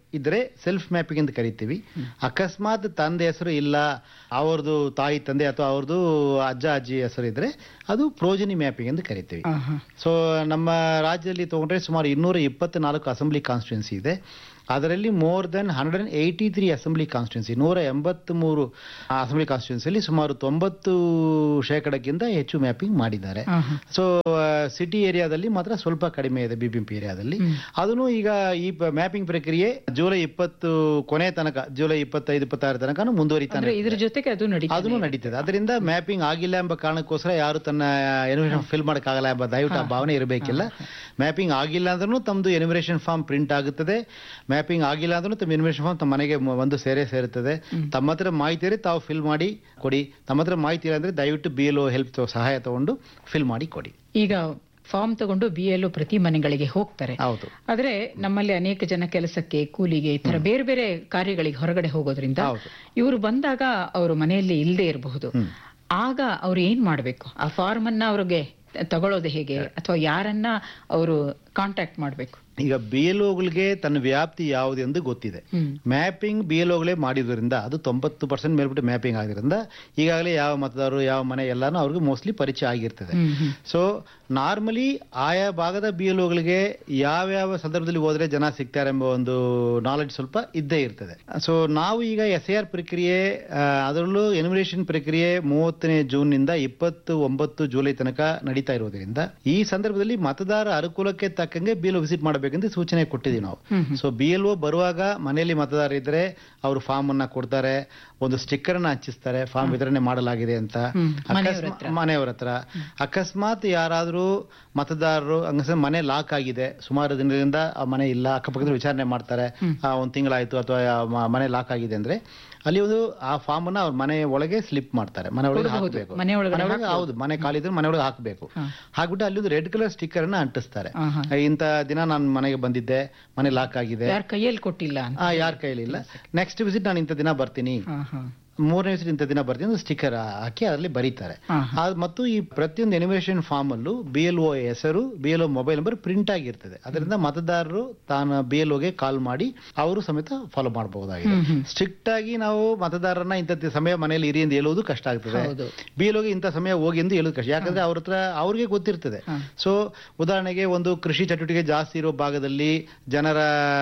ಇದ್ರೆ ಸೆಲ್ಫ್ ಮ್ಯಾಪಿಂಗ್ ಅಂತ ಕರಿತೀವಿ ಅಕಸ್ಮಾತ್ ತಂದೆ ಹೆಸರು ಇಲ್ಲ ಅವ್ರದ್ದು ತಾಯಿ ತಂದೆ ಅಥವಾ ಅವ್ರದ್ದು ಅಜ್ಜ ಅಜ್ಜಿ ಹೆಸರು ಇದ್ರೆ ಅದು ಪ್ರೋಜನಿ ಮ್ಯಾಪಿಂಗ್ ಅಂತ ಕರಿತೀವಿ ಆಹಾ. ಸೊ ನಮ್ಮ ರಾಜ್ಯದಲ್ಲಿ ತಗೊಂಡ್ರೆ ಸುಮಾರು ಇನ್ನೂರ ಇಪ್ಪತ್ನಾಲ್ಕು ಅಸೆಂಬ್ಲಿ ಕಾನ್ಸ್ಟಿಟ್ಯೂನ್ಸಿ ಇದೆ ಅದರಲ್ಲಿ more than hundred and eighty three assembly constituency ನೂರ ಎಂಬತ್ತ್ಮೂರು ಅಸೆಂಬ್ಲಿ ಕಾನ್ಸ್ಟಿಟ್ಯೂನ್ಸಿಯಲ್ಲಿ ಸುಮಾರು ತೊಂಬತ್ತು ಶೇಕಡಕ್ಕಿಂತ ಹೆಚ್ಚು ಮ್ಯಾಪಿಂಗ್ ಮಾಡಿದ್ದಾರೆ ಆಹಾ. ಸೊ ಸಿಟಿ ಏರಿಯಾದಲ್ಲಿ ಮಾತ್ರ ಸ್ವಲ್ಪ ಕಡಿಮೆ ಇದೆ ಬಿಬಿಎಂಪಿ ಏರಿಯಾದಲ್ಲಿ ಅದನ್ನು ಈಗ ಈ ಮ್ಯಾಪಿಂಗ್ ಪ್ರಕ್ರಿಯೆ ಜುಲೈ ಇಪ್ಪತ್ತು ಕೊನೆ ತನಕ ಜುಲೈ ಇಪ್ಪತ್ತೈದು ಇಪ್ಪತ್ತಾರು ತನಕ ಮುಂದುವರಿತಾನೆ ಅಂದ್ರೆ ಇದ್ರ ಜೊತೆಗೆ ಅದು ನಡೀತದೆ ಅದನ್ನು ನಡೀತದೆ ಅದರಿಂದ ಮ್ಯಾಪಿಂಗ್ ಆಗಿಲ್ಲ ಎಂಬ ಕಾರಣಕ್ಕೋಸ್ಕರ ಯಾರು ತನ್ನ ಎನಿಮೇಷನ್ ಫಿಲ್ ಮಾಡೋಕ್ಕಾಗಲ್ಲ ಎಂಬ ದಯವಿಟ್ಟು ಆ ಭಾವನೆ ಇರಬೇಕಿಲ್ಲ ಮ್ಯಾಪಿಂಗ್ ಆಗಿಲ್ಲ ಅಂದ್ರೂ ತಮ್ಮದು ಎನಿಮಿನೇಷನ್ ಫಾರ್ಮ್ ಪ್ರಿಂಟ್ ಆಗುತ್ತದೆ ಮ್ಯಾಪಿಂಗ್ ಆಗಿಲ್ಲ ಅಂದ್ರೂ ತಮ್ಮ ಎನಿಮಿನೇಷನ್ ಫಾರ್ಮ್ ತಮ್ಮ ಮನೆಗೆ ಮ- ಒಂದು ಸೇರೇ ಸೇರುತ್ತದೆ ತಮ್ಮ ಹತ್ರ ಮಾಹಿತಿ ಇದ್ರೆ ತಾವು ಫಿಲ್ ಮಾಡಿ ಕೊಡಿ ತಮ್ಮ ಹತ್ರ ಮಾಹಿತಿ ಇಲ್ಲ ಅಂದ್ರೆ ದಯವಿಟ್ಟು ಬಿ ಎಲ್ ಹೆಲ್ಪ್ ಸಹಾಯ ತಗೊಂಡು ಫಿಲ್ ಮಾಡಿ ಕೊಡಿ ಈಗ ಫಾರ್ಮ್ ತಗೊಂಡು ಬಿ ಎಲ್ ಪ್ರತಿ ಮನೆಗಳಿಗೆ ಹೋಗ್ತಾರೆ ಹೌದು ಆದ್ರೆ ನಮ್ಮಲ್ಲಿ ಅನೇಕ ಜನ ಕೆಲಸಕ್ಕೆ ಕೂಲಿಗೆ ಈ ತರ ಬೇರೆ ಬೇರೆ ಕಾರ್ಯಗಳಿಗೆ ಹೊರಗಡೆ ಹೋಗೋದ್ರಿಂದ ಹೌದು. ಇವರು ಬಂದಾಗ ಅವರು ಮನೆಯಲ್ಲಿ ಇಲ್ಲದೆ ಇರಬಹುದು ಆಗ ಅವ್ರು ಏನ್ ಮಾಡ್ಬೇಕು ಆ ಫಾರ್ಮ್ ಅನ್ನ ಅವ್ರಿಗೆ ತಗೊಳ್ಳೋದು ಹೇಗೆ ಅಥವಾ ಯಾರನ್ನ ಅವರು ಕಾಂಟ್ಯಾಕ್ಟ್ ಮಾಡ್ಬೇಕು ಈಗ ಬಿ ಎಲ್ ಓಗಳಿಗೆ ತನ್ನ ವ್ಯಾಪ್ತಿ ಯಾವುದು ಎಂದು ಗೊತ್ತಿದೆ ಹ್ಮ್ ಮ್ಯಾಪಿಂಗ್ ಬಿ ಎಲ್ ಓಗಳೇ ಮಾಡಿದ್ರಿಂದ ಅದು ತೊಂಬತ್ತು ಪರ್ಸೆಂಟ್ ಮೇಲ್ಬಿಟ್ಟು ಮ್ಯಾಪಿಂಗ್ ಆಗಿರೋದ್ರಿಂದ ಈಗಾಗಲೇ ಯಾವ ಮತದಾರರು ಯಾವ ಮನೆ ಎಲ್ಲಾನು ಅವ್ರಿಗೆ ಮೋಸ್ಟ್ಲಿ ಪರಿಚಯ ಆಗಿರ್ತದೆ ಹ್ಮ್ ಹ್ಮ್ ಸೊ ನಾರ್ಮಲಿ ಆಯಾ ಭಾಗದ ಬಿ ಎಲ್ ಓಗಳಿಗೆ ಯಾವ್ಯಾವ ಸಂದರ್ಭದಲ್ಲಿ ಹೋದ್ರೆ ಜನ ಸಿಗ್ತಾರೆ ಎಂಬ ಒಂದು ನಾಲೆಡ್ಜ್ ಸ್ವಲ್ಪ ಇದ್ದೇ ಇರ್ತದೆ ಸೊ ನಾವು ಈಗ ಎಸ್ ಐ ಆರ್ ಪ್ರಕ್ರಿಯೆ ಆ, ಅದರಲ್ಲೂ ಎನಿಮಿನೇಷನ್ ಪ್ರಕ್ರಿಯೆ ಮೂವತ್ತನೇ ಜೂನ್ ನಿಂದ ಇಪ್ಪತ್ತು ಒಂಬತ್ತು ಜುಲೈ ತನಕ ನಡೀತಾ ಇರೋದ್ರಿಂದ ಈ ಸಂದರ್ಭದಲ್ಲಿ ಮತದಾರ ಅನುಕೂಲಕ್ಕೆ ತಕ್ಕಂಗೆ ಬಿ ಎಲ್ ವಿಸಿಟ್ ಮಾಡಬೇಕಂತ ಸೂಚನೆ ಕೊಟ್ಟಿದ್ದೀವಿ ನಾವು ಸೊ ಬಿ ಎಲ್ ಒ ಬರುವಾಗ ಮನೆಯಲ್ಲಿ ಮತದಾರ ಇದ್ರೆ ಅವರು ಫಾರ್ಮ್ ಅನ್ನ ಕೊಡ್ತಾರೆ ಒಂದು ಸ್ಟಿಕ್ಕರ್ ಅನ್ನ ಹಂಚಿಸ್ತಾರೆ ಫಾರ್ಮ್ ವಿತರಣೆ ಮಾಡಲಾಗಿದೆ ಅಂತ ಹ್ಮ್. ಅಕಸ್ಮಾ- ಮನೆಯವ್ರ ಹತ್ರ ಅಕಸ್ಮಾತ್ ಯಾರಾದ್ರೂ ಮತದಾರರು ಹಂಗಸ ಮನೆ ಲಾಕ್ ಆಗಿದೆ ಸುಮಾರು ದಿನದಿಂದ ಆ ಮನೆ ಇಲ್ಲ ಅಕ್ಕಪಕ್ಕದಲ್ಲಿ ವಿಚಾರಣೆ ಮಾಡ್ತಾರೆ ಆ, ಒಂದ್ ತಿಂಗಳಾಯ್ತು ಅಥವಾ ಆ ಮ- ಮನೆ ಲಾಕ್ ಆಗಿದೆ ಅಂದ್ರೆ ಅಲ್ಲಿ ಒಂದು ಆ ಫಾರ್ಮ್ ಅನ್ನ ಅವ್ರ ಮನೆ ಒಳಗೆ ಸ್ಲಿಪ್ ಮಾಡ್ತಾರೆ ಮನೆ ಒಳಗೆ ಕೊಡ್ಬಹುದು. ಹಾಕ್ಬೇಕು ಮನೆ ಒಳಗಡೆ ಮನೆ ಒಳಗೆ ಹೌದು ಮನೆ ಖಾಲಿದ್ರೆ ಮನೆ ಒಳಗೆ ಹಾಕ್ಬೇಕು ಹಾಕ್ಬಿಟ್ಟು ಅಲ್ಲಿ ಒಂದು ರೆಡ್ ಕಲರ್ ಸ್ಟಿಕ್ಕರ್ ಅನ್ನ ಅಂಟಿಸ್ತಾರೆ ಆಹಾ. ಇಂಥ ದಿನ ನಾನು ಮನೆಗೆ ಬಂದಿದ್ದೆ ಮನೆ ಲಾಕ್ ಆಗಿದೆ ಯಾರ ಕೈಯಲ್ಲಿ ಕೊಟ್ಟಿಲ್ಲ ಅಂತ ಆ ಯಾರ ಕೈಲಿ ಇಲ್ಲ ನೆಕ್ಸ್ಟ್ ವಿಸಿಟ್ ನಾನು ಇಂಥ ದಿನ ಬರ್ತೀನಿ ಹಾ, ಹಾ. ಮೂರನೇ ವಿಸಿಟ್ ಇಂಥ ದಿನ ಬರ್ತೀನಿ ಸ್ಟಿಕ್ಕರ್ ಹಾಕಿ ಅದರಲ್ಲಿ ಬರೀತಾರೆ ಹಾ, ಆ, ಮತ್ತು ಈ ಪ್ರತಿಯೊಂದು ಎನಿಮೇಷನ್ ಫಾರ್ಮ್ ಅಲ್ಲೂ ಬಿ ಎಲ್ ಒ ಹೆಸರು B L O mobile number print ಆಗಿರ್ತದೆ ಅದರಿಂದ ಮತದಾರರು ತಾನು ಬಿ ಎಲ್ ಒಗೆ ಕಾಲ್ ಮಾಡಿ ಅವರು ಸಮೇತ ಫಾಲೋ ಮಾಡಬಹುದಾಗಿದೆ ಹ್ಮ್, ಹ್ಮ್. ಸ್ಟ್ರಿಕ್ಟ್ ಆಗಿ ನಾವು ಮತದಾರರನ್ನ ಇಂಥ ಸಮಯ ಮನೆಯಲ್ಲಿ ಇರಿ ಎಂದು ಹೇಳುವುದು ಕಷ್ಟ ಆಗ್ತದೆ ಹೌದು. ಬಿ ಎಲ್ ಒಗೆ ಇಂಥ ಸಮಯ ಹೋಗಿ ಎಂದು ಹೇಳೋದು ಕಷ್ಟ ಯಾಕಂದ್ರೆ ಅವ್ರ ಹತ್ರ ಅವ್ರಿಗೆ ಗೊತ್ತಿರ್ತದೆ ಹಾ. ಸೊ ಉದಾಹರಣೆಗೆ ಒಂದು ಕೃಷಿ ಚಟುವಟಿಕೆ ಜಾಸ್ತಿ ಇರೋ ಭಾಗದಲ್ಲಿ ಜನರ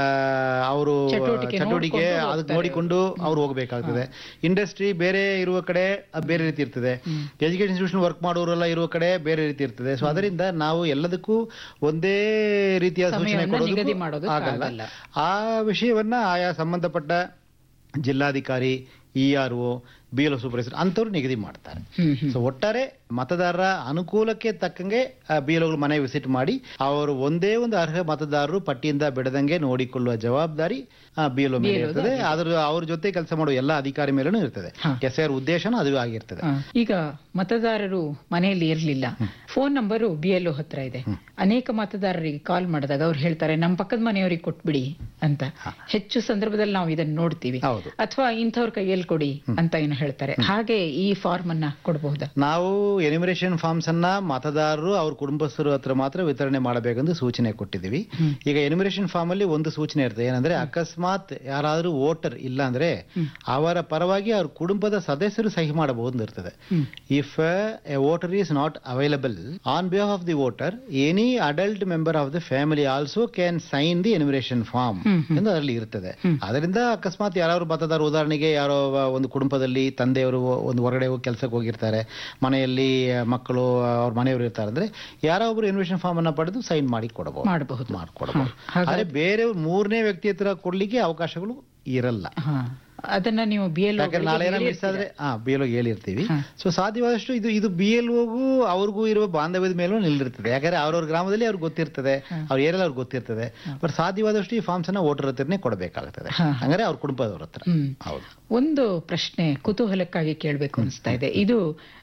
ಅವರು ಚಟುವಟಿಕೆ ಚಟುವಟಿಕೆ ನೋಡ್ಕೊಂಡು ಅದಕ್ಕೆ ಹೋಗ್ತಾರೆ. ನೋಡಿಕೊಂಡು ಅವ್ರು ಹೋಗ್ಬೇಕಾಗ್ತದೆ ಇಂಡಸ್ಟ್ರಿ ಬೇರೆ ಇರುವ ಕಡೆ ಅದು ಬೇರೆ ರೀತಿ ಇರ್ತದೆ ಎಜುಕೇಶನ್ ಇನ್ಸ್ಟಿಟ್ಯೂಷನ್ ವರ್ಕ್ ಮಾಡೋರೆಲ್ಲ ಇರುವ ಕಡೆ ಬೇರೆ ರೀತಿ ಇರ್ತದೆ ಸೊ ಅದರಿಂದ ನಾವು ಎಲ್ಲದಕ್ಕೂ ಒಂದೇ ರೀತಿಯ ಸೂಚನೆ ಸಮಯವನ್ನ ನಿಗದಿ ಕೊಡೋದಕ್ಕೂ ಮಾಡೋದಕ್ಕೆ ಆಗಲ್ಲ ಆಗಲ್ಲ. ಆ ವಿಷಯವನ್ನ ಆಯಾ ಸಂಬಂಧಪಟ್ಟ ಜಿಲ್ಲಾಧಿಕಾರಿ E R O B L supervisor ಅಂಥವ್ರು ನಿಗದಿ ಮಾಡ್ತಾರೆ ಹ್ಮ್ ಹ್ಮ್ ಸೊ ಒಟ್ಟಾರೆ ಮತದಾರರ ಅನುಕೂಲಕ್ಕೆ ತಕ್ಕಂಗೆ ಬಿ ಎಲ್ ಮನೆ ವಿಸಿಟ್ ಮಾಡಿ ಅವರು ಒಂದೇ ಒಂದು ಅರ್ಹ ಮತದಾರರು ಪಟ್ಟಿಯಿಂದ ಬಿಡದಂಗೆ ನೋಡಿಕೊಳ್ಳುವ ಜವಾಬ್ದಾರಿ ಬಿ ಎಲ್ ಮೇಲೆ ಇರ್ತದೆ ಅದ್ರ ಅವ್ರ ಜೊತೆ ಕೆಲಸ ಮಾಡುವ ಎಲ್ಲ ಅಧಿಕಾರಿ ಮೇಲೂ ಇರ್ತದೆ ಹಾ. ಎಸ್ ಆರ್ ಉದ್ದೇಶನೂ ಅದು ಆಗಿರ್ತದೆ ಆ, ಈಗ ಮತದಾರರು ಮನೆಯಲ್ಲಿ ಇರಲಿಲ್ಲ ಫೋನ್ ನಂಬರು ಬಿ ಎಲ್ ಹತ್ರ ಇದೆ ಅನೇಕ ಮತದಾರರಿಗೆ ಕಾಲ್ ಮಾಡಿದಾಗ ಅವ್ರು ಹೇಳ್ತಾರೆ ನಮ್ಮ ಪಕ್ಕದ ಮನೆಯವರಿಗೆ ಕೊಟ್ಬಿಡಿ ಅಂತ ಹೆಚ್ಚು ಸಂದರ್ಭದಲ್ಲಿ ನಾವು ಇದನ್ನ ನೋಡ್ತೀವಿ ಹೌದು ಅಥವಾ ಇಂಥವ್ರ ಕೈಯಲ್ಲಿ ಕೊಡಿ ಅಂತ ಏನು ಹೇಳ್ತಾರೆ ಹಾಗೆ ಈ ಫಾರ್ಮ್ ಅನ್ನ ಕೊಡಬಹುದಾ ನಾವು ಎನಿಮಿನೇಷನ್ ಫಾರ್ಮ್ಸ್ ಅನ್ನ ಮತದಾರರು ಅವ್ರ ಕುಟುಂಬಸ್ಥರು ಹತ್ರ ಮಾತ್ರ ವಿತರಣೆ ಮಾಡಬೇಕೆಂದು ಸೂಚನೆ ಕೊಟ್ಟಿದ್ದೀವಿ ಈಗ ಎನಿಮಿನೇಷನ್ ಫಾರ್ಮ್ ಅಲ್ಲಿ ಒಂದು ಸೂಚನೆ ಇರ್ತದೆ ಏನಂದ್ರೆ ಅಕಸ್ಮಾತ್ ಯಾರಾದ್ರೂ ವೋಟರ್ ಇಲ್ಲ ಅಂದ್ರೆ ಅವರ ಪರವಾಗಿ ಅವ್ರ ಕುಟುಂಬದ ಸದಸ್ಯರು ಸಹಿ ಮಾಡಬಹುದು ಇರ್ತದೆ if a voter is not available on behalf of the voter any adult member of the family also can sign the enumeration form ಎಂದು ಅದರಲ್ಲಿ ಇರ್ತದೆ ಅದರಿಂದ ಅಕಸ್ಮಾತ್ ಯಾರಾದ್ರು ಮತದಾರ ಉದಾಹರಣೆಗೆ ಯಾರೋ ಒಂದು ಕುಟುಂಬದಲ್ಲಿ ತಂದೆಯವರು ಒಂದು ಹೊರಗಡೆ ಹೋಗಿ ಕೆಲಸಕ್ಕೆ ಹೋಗಿರ್ತಾರೆ ಮನೆಯಲ್ಲಿ ಮಕ್ಕಳು ಅವ್ರ ಮನೆಯವರು ಇರ್ತಾರೆ ಅಂದ್ರೆ ಯಾರೋ ಒಬ್ರು ಇನ್ವಿಟೇಷನ್ ಫಾರ್ಮ್ ಅನ್ನ ಪಡೆದು ಸೈನ್ ಮಾಡಿ ಕೊಡಬಹುದು ಮಾಡಬಹುದು ಮಾಡ್ಕೊಡಬಹುದು ಹಾ, ಆದ್ರೆ ಬೇರೆ ಮೂರನೇ ವ್ಯಕ್ತಿ ಹತ್ರ ಕೊಡ್ಲಿಕ್ಕೆ ಅವಕಾಶಗಳು ಇರಲ್ಲ ಹಾ ಅದನ್ನ ನೀವು ಬಿ ಎಲ್ ಯಾಕಂದ್ರೆ ನಾಳೆ ಏನೋ ಮಿಸ್ ಆದ್ರೆ ಹಾ ಬಿ ಎಲ್ ಹೇಳಿರ್ತೀವಿ ಸೊ ಸಾಧ್ಯವಾದಷ್ಟು ಇದು ಇದು ಬಿ ಎಲ್ ಓಗೂ ಅವ್ರಿಗೂ ಇರುವ ಬಾಂಧವ್ಯದ ಮೇಲೂ ನಿಲ್ಲಿರ್ತದೆ ಯಾಕಂದ್ರೆ ಅವ್ರವ್ರ ಗ್ರಾಮದಲ್ಲಿ ಅವ್ರಿಗೆ ಗೊತ್ತಿರ್ತದೆ ಅವ್ರ ಏರಿಯಲ್ಲಿ ಅವ್ರಿಗೆ ಗೊತ್ತಿರ್ತದೆ ಬಟ್ ಸಾಧ್ಯವಾದಷ್ಟು ಈ ಫಾರ್ಮ್ಸ್ ಅನ್ನ ವೋಟರ್ ಹತ್ರನೇ ಕೊಡಬೇಕಾಗ್ತದೆ ಹಂಗಾರೆ ಅವ್ರ ಕುಟುಂಬದವ್ರ ಹತ್ರ ಹ್ಮ್ ಹೌದು ಒಂದು ಪ್ರಶ್ನೆ ಕುತೂಹಲಕ್ಕಾಗಿ ಕೇಳಬೇಕು ಅನಿಸ್ತಾ ಇದೆ ಇದು